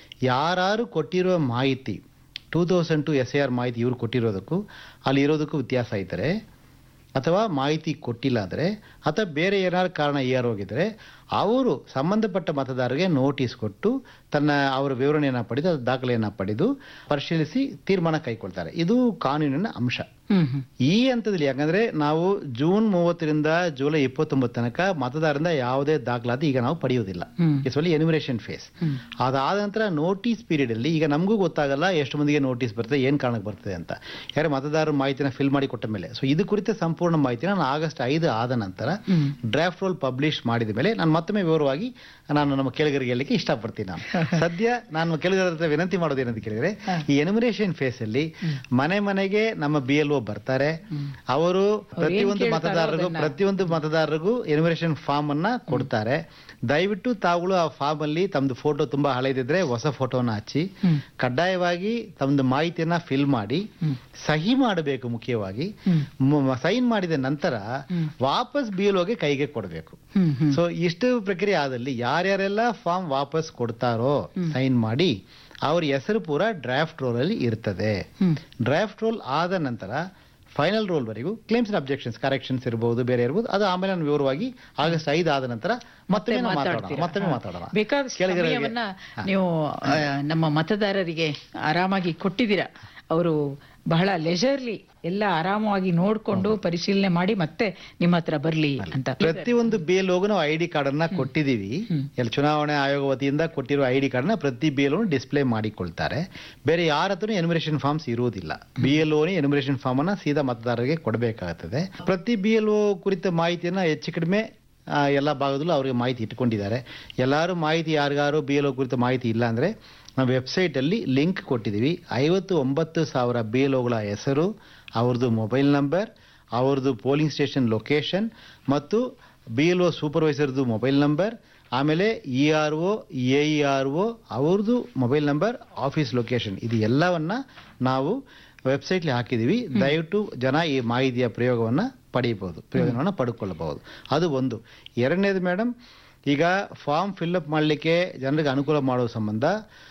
ಯಾರು ಕೊಟ್ಟಿರುವ ಮಾಹಿತಿ two thousand two S A R ಮಾಹಿತಿ ಇವ್ರು ಕೊಟ್ಟಿರೋದಕ್ಕೂ ಅಲ್ಲಿ ಇರೋದಕ್ಕೂ ವ್ಯತ್ಯಾಸ ಇದ್ದರೆ ಅಥವಾ ಮಾಹಿತಿ ಕೊಟ್ಟಿಲ್ಲ ಆದರೆ ಅಥವಾ ಬೇರೆ ಏನಾದ್ರು ಕಾರಣ ಏರ್ ಹೋಗಿದ್ರೆ ಅವರು ಸಂಬಂಧಪಟ್ಟ ಮತದಾರರಿಗೆ ನೋಟಿಸ್ ಕೊಟ್ಟು ತನ್ನ ಅವರ ವಿವರಣೆಯನ್ನು ಪಡೆದು ಅದರ ದಾಖಲೆಯನ್ನು ಪಡೆದು ಪರಿಶೀಲಿಸಿ ತೀರ್ಮಾನ ಕೈಗೊಳ್ತಾರೆ ಇದು ಕಾನೂನಿನ ಅಂಶ ಹ್ಮ್ ಹ್ಮ್ ಈ ಹಂತದಲ್ಲಿ ಯಾಕಂದ್ರೆ ನಾವು ಜೂನ್ ಮೂವತ್ತರಿಂದ ಜುಲೈ ಇಪ್ಪತ್ತೊಂಬತ್ತು ತನಕ ಮತದಾರರಿಂದ ಯಾವುದೇ ದಾಖಲಾತಿ ಈಗ ನಾವು ಪಡೆಯುವುದಿಲ್ಲ ಹ್ಮ್. ಇಟ್ಸ್ ಒನ್ಲಿ ಎನಿಮಿನೇಷನ್ ಫೇಸ್ ಅದಾದ ನಂತರ ನೋಟಿಸ್ ಪೀರಿಯಡ್ ಅಲ್ಲಿ ಈಗ ನಮಗೂ ಗೊತ್ತಾಗಲ್ಲ ಎಷ್ಟು ಮಂದಿಗೆ ನೋಟಿಸ್ ಬರ್ತದೆ ಏನ್ ಕಾರಣಕ್ಕೆ ಬರ್ತದೆ ಅಂತ ಯಾರು ಮತದಾರರ ಮಾಹಿತಿನ ಫಿಲ್ ಮಾಡಿ ಕೊಟ್ಟ ಮೇಲೆ ಸೊ ಇದು ಕುರಿತ ಸಂಪೂರ್ಣ ಮಾಹಿತಿನ ನಾನು ಆಗಸ್ಟ್ ಐದು ಆದ ನಂತರ ಹ್ಮ್. ಡ್ರಾಫ್ಟ್ ರೋಲ್ ಪಬ್ಲಿಷ್ ಮಾಡಿದ ಮೇಲೆ ನಾನು ಮತ್ತೊಮ್ಮೆ ವಿವರವಾಗಿ ನಾನು ನಮ್ಮ ಕೇಳಿಗರಿಗೆ ಹೇಳಲಿಕ್ಕೆ ಇಷ್ಟಪಡ್ತೀನಿ ನಾನು ಸದ್ಯ ನಾನು ಕೇಳಿಗರ ಹತ್ರ ವಿನಂತಿ ಮಾಡೋದೇನಂತ ಕೇಳಿದ್ರೆ ಈ ಎನಿಮಿನೇಷನ್ ಫೇಸ್ ಅಲ್ಲಿ ಮನೆ ಮನೆಗೆ ನಮ್ಮ ಬಿ ಎಲ್ ಒ ಬರ್ತಾರೆ ಅವರು ಪ್ರತಿಯೊಂದು ಕೇಳ್ತಾರೋ ಮತದಾರರಿಗೂ ಅದನ್ನ. ಪ್ರತಿಯೊಂದು ಮತದಾರರಿಗೂ ಎನಿಮಿನೇಷನ್ ಫಾರ್ಮ್ ಅನ್ನ ಕೊಡ್ತಾರೆ ದಯವಿಟ್ಟು ತಾವುಗಳು ಆ ಫಾರ್ಮ್ ಅಲ್ಲಿ ತಮ್ದು ಫೋಟೋ ತುಂಬಾ ಹಳೆದಿದ್ರೆ ಹೊಸ ಫೋಟೋನ ಹಚ್ಚಿ ಹ್ಮ್. ಕಡ್ಡಾಯವಾಗಿ ತಮ್ದು ಮಾಹಿತಿಯನ್ನ ಫಿಲ್ ಮಾಡಿ ಸಹಿ ಮಾಡಬೇಕು ಮುಖ್ಯವಾಗಿ ಹ್ಮ್. ಸೈನ್ ಮಾಡಿದ ನಂತರ ವಾಪಸ್ ಬಿ ಎಲ್ ಕೈಗೆ ಕೊಡಬೇಕು ಹ್ಮ್ ಹ್ಮ್ ಸೊ ಇಷ್ಟು ಪ್ರಕ್ರಿಯೆ ಆದಲ್ಲಿ ಯಾರ್ಯಾರೆಲ್ಲ ಫಾರ್ಮ್ ವಾಪಸ್ ಕೊಡ್ತಾರೋ ಸೈನ್ ಮಾಡಿ ಅವ್ರ ಹೆಸರು ಪೂರ ಡ್ರಾಫ್ಟ್ ರೋಲ್ ಅಲ್ಲಿ ಇರ್ತದೆ ಹ್ಮ್. ಡ್ರಾಫ್ಟ್ ರೋಲ್ ಆದ ನಂತರ ಫೈನಲ್ ರೋಲ್ ವರೆಗೂ ಕ್ಲೇಮ್ಸ್ ಅಬ್ಜೆಕ್ಷನ್ಸ್ ಕರೆಕ್ಷನ್ಸ್ ಇರಬಹುದು ಬೇರೆ ಇರಬಹುದು ಅದು ಆಮೇಲೆ ನಾನು ವಿವರವಾಗಿ ಆಗಸ್ಟ್ ಐದು ಆದ ನಂತರ ಮತ್ತೆ ನಾವು ಮಾತಾಡೋಣ ಮಾತಾಡ್ತೀರಾ? ಮತ್ತೊಮ್ಮೆ ಹಾ. ಮಾತಾಡೋಣ ಬೇಕಾದಷ್ಟು ಕೆಳಗಡೆಗೆ- ಸಮಯವನ್ನ ನೀವು ಆ, ನಮ್ಮ ಮತದಾರರಿಗೆ ಆರಾಮಾಗಿ ಕೊಟ್ಟಿದ್ದೀರಾ ಅವರು ಬಹಳ ಲೆಜರ್ಲಿ ಎಲ್ಲ ಆರಾಮವಾಗಿ ನೋಡ್ಕೊಂಡು ಪರಿಶೀಲನೆ ಮಾಡಿ ಮತ್ತೆ ನಿಮ್ಮ ಹತ್ರ ಬರ್ಲಿ ಅಂತ ಪ್ರತಿಯೊಂದು ಬಿ ಎಲ್ ನಾವು ಐ ಡಿ ಕಾರ್ಡ್ ಅನ್ನ ಕೊಟ್ಟಿದೀವಿ ಎಲ್ಲ ಚುನಾವಣೆ ಆಯೋಗ ವತಿಯಿಂದ ಕೊಟ್ಟಿರುವ ಐ ಡಿ ಕಾರ್ಡ್ ನ ಪ್ರತಿ ಬಿ ಎಲ್ ಡಿಸ್ಪ್ಲೇ ಮಾಡಿಕೊಳ್ತಾರೆ ಬೇರೆ ಯಾರ ಹತ್ರನೂ ಎನಿಮಿನೇಷನ್ ಫಾರ್ಮ್ಸ್ ಇರುವುದಿಲ್ಲ ಬಿ ಎಲ್ ಓನೇ ಎನಿಮಿನೇಷನ್ ಫಾರ್ಮ್ ಅನ್ನ ಸೀದಾ ಮತದಾರರಿಗೆ ಕೊಡಬೇಕಾಗುತ್ತದೆ ಪ್ರತಿ ಬಿ ಎಲ್ ಒ ಕುರಿತ ಮಾಹಿತಿಯನ್ನ ಹೆಚ್ಚು ಕಡಿಮೆ ಆ, ಎಲ್ಲ ಭಾಗದಲ್ಲೂ ಅವರಿಗೆ ಮಾಹಿತಿ ಇಟ್ಕೊಂಡಿದ್ದಾರೆ ಎಲ್ಲರೂ ಮಾಹಿತಿ ಯಾರಿಗಾರು ಬಿ ಎಲ್ ಒ ಕುರಿತ ಮಾಹಿತಿ ಇಲ್ಲ ಅಂದ್ರೆ ನಾವು ವೆಬ್ಸೈಟಲ್ಲಿ ಲಿಂಕ್ ಕೊಟ್ಟಿದ್ದೀವಿ ಐವತ್ತು ಒಂಬತ್ತು ಸಾವಿರ ಬಿ ಎಲ್ ಒಗಳ ಹೆಸರು ಅವ್ರದ್ದು ಮೊಬೈಲ್ ನಂಬರ್ ಅವ್ರದ್ದು ಪೋಲಿಂಗ್ ಸ್ಟೇಷನ್ ಲೊಕೇಶನ್ ಮತ್ತು ಬಿ ಎಲ್ ಒ ಸೂಪರ್ವೈಸರ್ದು ಮೊಬೈಲ್ ನಂಬರ್ ಆಮೇಲೆ E R O A E R O ಅವ್ರದ್ದು ಮೊಬೈಲ್ ನಂಬರ್ ಆಫೀಸ್ ಲೊಕೇಶನ್ ಇದು ಎಲ್ಲವನ್ನ ನಾವು ವೆಬ್ಸೈಟ್ಲಿ ಹಾಕಿದ್ದೀವಿ ದಯವಿಟ್ಟು ಜನ ಈ ಮಾಹಿತಿಯ ಪ್ರಯೋಗವನ್ನು ಪಡೆಯಬಹುದು ಪ್ರಯೋಜನವನ್ನು ಪಡ್ಕೊಳ್ಳಬಹುದು ಅದು ಒಂದು ಎರಡನೇದು ಮೇಡಮ್ ಈಗ ಫಾರ್ಮ್ ಫಿಲ್ಅಪ್ ಮಾಡಲಿಕ್ಕೆ ಜನರಿಗೆ ಅನುಕೂಲ ಮಾಡುವ ಸಂಬಂಧ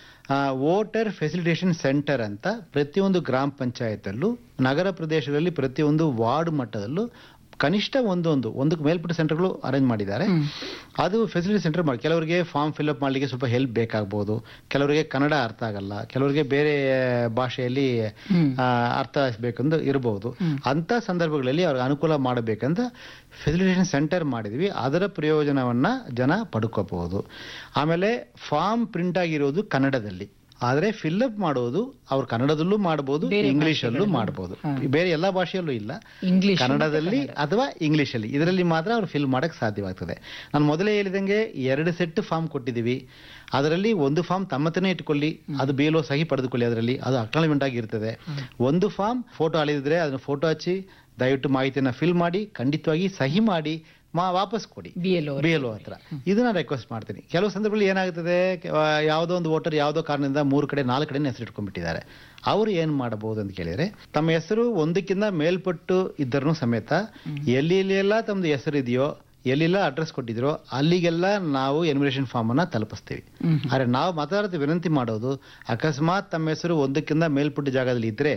ವೋಟರ್ ಫೆಸಿಲಿಟೇಷನ್ ಸೆಂಟರ್ ಅಂತ ಪ್ರತಿಯೊಂದು ಗ್ರಾಮ ಪಂಚಾಯತಲ್ಲೂ ನಗರ ಪ್ರದೇಶಗಳಲ್ಲಿ ಪ್ರತಿಯೊಂದು ವಾರ್ಡ್ ಮಟ್ಟದಲ್ಲೂ ಕನಿಷ್ಠ ಒಂದೊಂದು ಒಂದಕ್ಕೆ ಮೇಲ್ಪಟ್ಟ ಸೆಂಟರ್ಗಳು ಅರೇಂಜ್ ಮಾಡಿದ್ದಾರೆ ಅದು ಫೆಸಿಲಿಟಿ ಸೆಂಟರ್ ಮಾಡಿ ಕೆಲವರಿಗೆ ಫಾರ್ಮ್ ಫಿಲ್ಅಪ್ ಮಾಡಲಿಕ್ಕೆ ಸ್ವಲ್ಪ ಹೆಲ್ಪ್ ಬೇಕಾಗ್ಬೋದು ಕೆಲವರಿಗೆ ಕನ್ನಡ ಅರ್ಥ ಆಗಲ್ಲ ಕೆಲವರಿಗೆ ಬೇರೆ ಭಾಷೆಯಲ್ಲಿ ಆ, ಅರ್ಥ ಬೇಕೆಂದು ಇರಬಹುದು ಅಂತ ಸಂದರ್ಭಗಳಲ್ಲಿ ಅವ್ರಿಗೆ ಅನುಕೂಲ ಮಾಡಬೇಕಂತ ಫೆಸಿಲಿಟೇಷನ್ ಸೆಂಟರ್ ಮಾಡಿದ್ವಿ ಅದರ ಪ್ರಯೋಜನವನ್ನ ಜನ ಪಡ್ಕೋಬಹುದು ಆಮೇಲೆ ಫಾರ್ಮ್ ಪ್ರಿಂಟ್ ಆಗಿರೋದು ಕನ್ನಡದಲ್ಲಿ ಆದರೆ ಫಿಲ್ಅಪ್ ಮಾಡೋದು ಅವ್ರು ಕನ್ನಡದಲ್ಲೂ ಮಾಡಬಹುದು ಇಂಗ್ಲಿಷಲ್ಲೂ ಮಾಡಬಹುದು ಬೇರೆ ಎಲ್ಲಾ ಭಾಷೆಯಲ್ಲೂ ಇಲ್ಲ ಇಂಗ್ಲಿಷ್ ಕನ್ನಡದಲ್ಲಿ ಅಥವಾ ಇಂಗ್ಲಿಷಲ್ಲಿ ಇದರಲ್ಲಿ ಮಾತ್ರ ಅವ್ರು ಫಿಲ್ ಮಾಡಕ್ ಸಾಧ್ಯವಾಗ್ತದೆ ನಾನು ಮೊದಲೇ ಹೇಳಿದಂಗೆ ಎರಡು ಸೆಟ್ ಫಾರ್ಮ್ ಕೊಟ್ಟಿದ್ದೀವಿ ಅದರಲ್ಲಿ ಒಂದು ಫಾರ್ಮ್ ತಮ್ಮತನೇ ಇಟ್ಕೊಳ್ಳಿ ಅದು ಬೇಲೋ ಸಹಿ ಪಡೆದುಕೊಳ್ಳಿ ಅದರಲ್ಲಿ ಅದು ಅಕ್ನಾಲಜ್ಮೆಂಟ್ ಆಗಿರ್ತದೆ ಒಂದು ಫಾರ್ಮ್ ಫೋಟೋ ಅಳಿದಿದ್ರೆ ಅದನ್ನ ಫೋಟೋ ಹಚ್ಚಿ ದಯವಿಟ್ಟು ಮಾಹಿತಿಯನ್ನ ಫಿಲ್ ಮಾಡಿ ಖಂಡಿತವಾಗಿ ಸಹಿ ಮಾಡಿ ಮಾ ವಾಪಸ್ ಕೊಡಿ ಬಿ ಎಲ್ ಬಿ ಎಲ್ ಹತ್ರ ಇದನ್ನ ರಿಕ್ವೆಸ್ಟ್ ಮಾಡ್ತೀನಿ ಕೆಲವು ಸಂದರ್ಭದಲ್ಲಿ ಏನಾಗುತ್ತದೆ ಕೆ- ಆ, ಯಾವುದೋ ಒಂದು ವೋಟರ್ ಯಾವುದೋ ಕಾರಣದಿಂದ ಮೂರು ಕಡೆ ನಾಲ್ಕು ಕಡೆ ಹೆಸರು ಇಟ್ಕೊಂಡ್ಬಿಟ್ಟಿದ್ದಾರೆ ಅವರು ಏನ್ ಮಾಡಬಹುದು ಅಂತ ಕೇಳಿದ್ರೆ ತಮ್ಮ ಹೆಸರು ಒಂದಕ್ಕಿಂತ ಮೇಲ್ಪಟ್ಟು ಇದ್ದರೂ ಸಮೇತ ಎಲ್ಲಿ ಎಲ್ಲ ತಮ್ದು ಹೆಸರು ಇದೆಯೋ ಎಲ್ಲಿಲ್ಲ ಅಡ್ರೆಸ್ ಕೊಟ್ಟಿದ್ರೋ ಅಲ್ಲಿಗೆಲ್ಲ ನಾವು ಎನಿಮಿನೇಷನ್ ಫಾರ್ಮ್ ಅನ್ನ ತಲುಪಿಸ್ತೀವಿ ಆದ್ರೆ ನಾವು ಮತದಾರತೆ ವಿನಂತಿ ಮಾಡೋದು ಅಕಸ್ಮಾತ್ ತಮ್ಮ ಹೆಸರು ಒಂದಕ್ಕಿಂತ ಮೇಲ್ಪಟ್ಟ ಜಾಗದಲ್ಲಿ ಇದ್ರೆ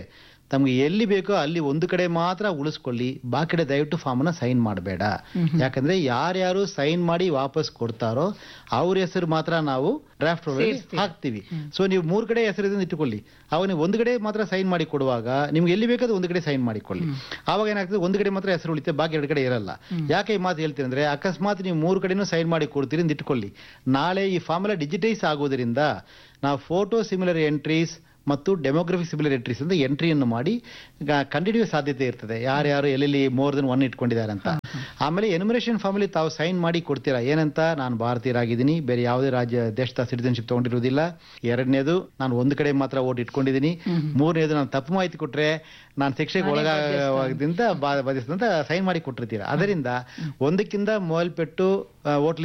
ತಮಗೆ ಎಲ್ಲಿ ಬೇಕೋ ಅಲ್ಲಿ ಒಂದು ಕಡೆ ಮಾತ್ರ ಉಳಿಸ್ಕೊಳ್ಳಿ ಬಾಕಿ ಕಡೆ ದಯವಿಟ್ಟು ಫಾರ್ಮನ್ನ ಸೈನ್ ಮಾಡಬೇಡ ಯಾಕಂದ್ರೆ ಯಾರ್ಯಾರು ಸೈನ್ ಮಾಡಿ ವಾಪಸ್ ಕೊಡ್ತಾರೋ ಅವ್ರ ಹೆಸರು ಮಾತ್ರ ನಾವು ಡ್ರಾಫ್ಟ್ ಹಾಕ್ತೀವಿ ಸೊ ನೀವು ಮೂರ್ ಕಡೆ ಹೆಸರಿದಿಂದ ಇಟ್ಟುಕೊಳ್ಳಿ ಅವಾಗ ನೀವು ಒಂದು ಕಡೆ ಮಾತ್ರ ಸೈನ್ ಮಾಡಿ ಕೊಡುವಾಗ ನಿಮ್ಗೆ ಎಲ್ಲಿ ಬೇಕಾದ್ರೂ ಒಂದು ಕಡೆ ಸೈನ್ ಮಾಡಿಕೊಳ್ಳಿ ಆವಾಗ ಏನಾಗ್ತದೆ ಒಂದು ಕಡೆ ಮಾತ್ರ ಹೆಸರು ಉಳಿತೆ ಬಾಕಿ ಎರಡು ಕಡೆ ಇರಲ್ಲ ಯಾಕೆ ಈ ಮಾತು ಹೇಳ್ತೀನಿ ಅಂದ್ರೆ ಅಕಸ್ಮಾತ್ ನೀವು ಮೂರು ಕಡೆನೂ ಸೈನ್ ಮಾಡಿ ಕೊಡ್ತೀರಿ ಅಂತ ಇಟ್ಕೊಳ್ಳಿ ನಾಳೆ ಈ ಫಾರ್ಮ್ ಎಲ್ಲ ಡಿಜಿಟೈಸ್ ಆಗೋದ್ರಿಂದ ನಾವು ಫೋಟೋ ಸಿಮಿಲರ್ ಎಂಟ್ರೀಸ್ ಮತ್ತು ಡೆಮೋಗ್ರಫಿ ಸಿಮಿಲರ್ ಎಂಟ್ರೀಸ್ ಅಂತ ಎಂಟ್ರಿಯನ್ನು ಮಾಡಿ ಕಂಟಿನ್ಯೂ ಸಾಧ್ಯತೆ ಇರ್ತದೆ ಯಾರ್ಯಾರು ಎಲ್ಲೆಲ್ಲಿ ಮೋರ್ ದನ್ ಒನ್ ಇಟ್ಕೊಂಡಿದ್ದಾರೆ ಅಂತ ಆಮೇಲೆ ಎನಿಮರೇಷನ್ ಫಾರ್ಮಲ್ಲಿ ತಾವು ಸೈನ್ ಮಾಡಿ ಕೊಡ್ತೀರಾ ಏನಂತ ನಾನು ಭಾರತೀಯರಾಗಿದ್ದೀನಿ ಬೇರೆ ಯಾವುದೇ ರಾಜ್ಯ ದೇಶದ ಸಿಟಿಜನ್ಶಿಪ್ ತಗೊಂಡಿರೋದಿಲ್ಲ ಎರಡನೇದು ನಾನು ಒಂದು ಕಡೆ ಮಾತ್ರ ಓಟ್ ಇಟ್ಕೊಂಡಿದ್ದೀನಿ ಮೂರನೇದು ನಾನು ತಪ್ಪು ಮಾಹಿತಿ ಕೊಟ್ರೆ ನಾನು ಶಿಕ್ಷೆಗೆ ಒಳಗಾಗದಿಂದ ಬಾಧಿಸಿದಂತ ಸೈನ್ ಮಾಡಿ ಕೊಟ್ಟಿರ್ತೀರಾ ಅದರಿಂದ ಒಂದಕ್ಕಿಂತ ಮೊಬೈಲ್ ಪೆಟ್ಟು ಓಟ್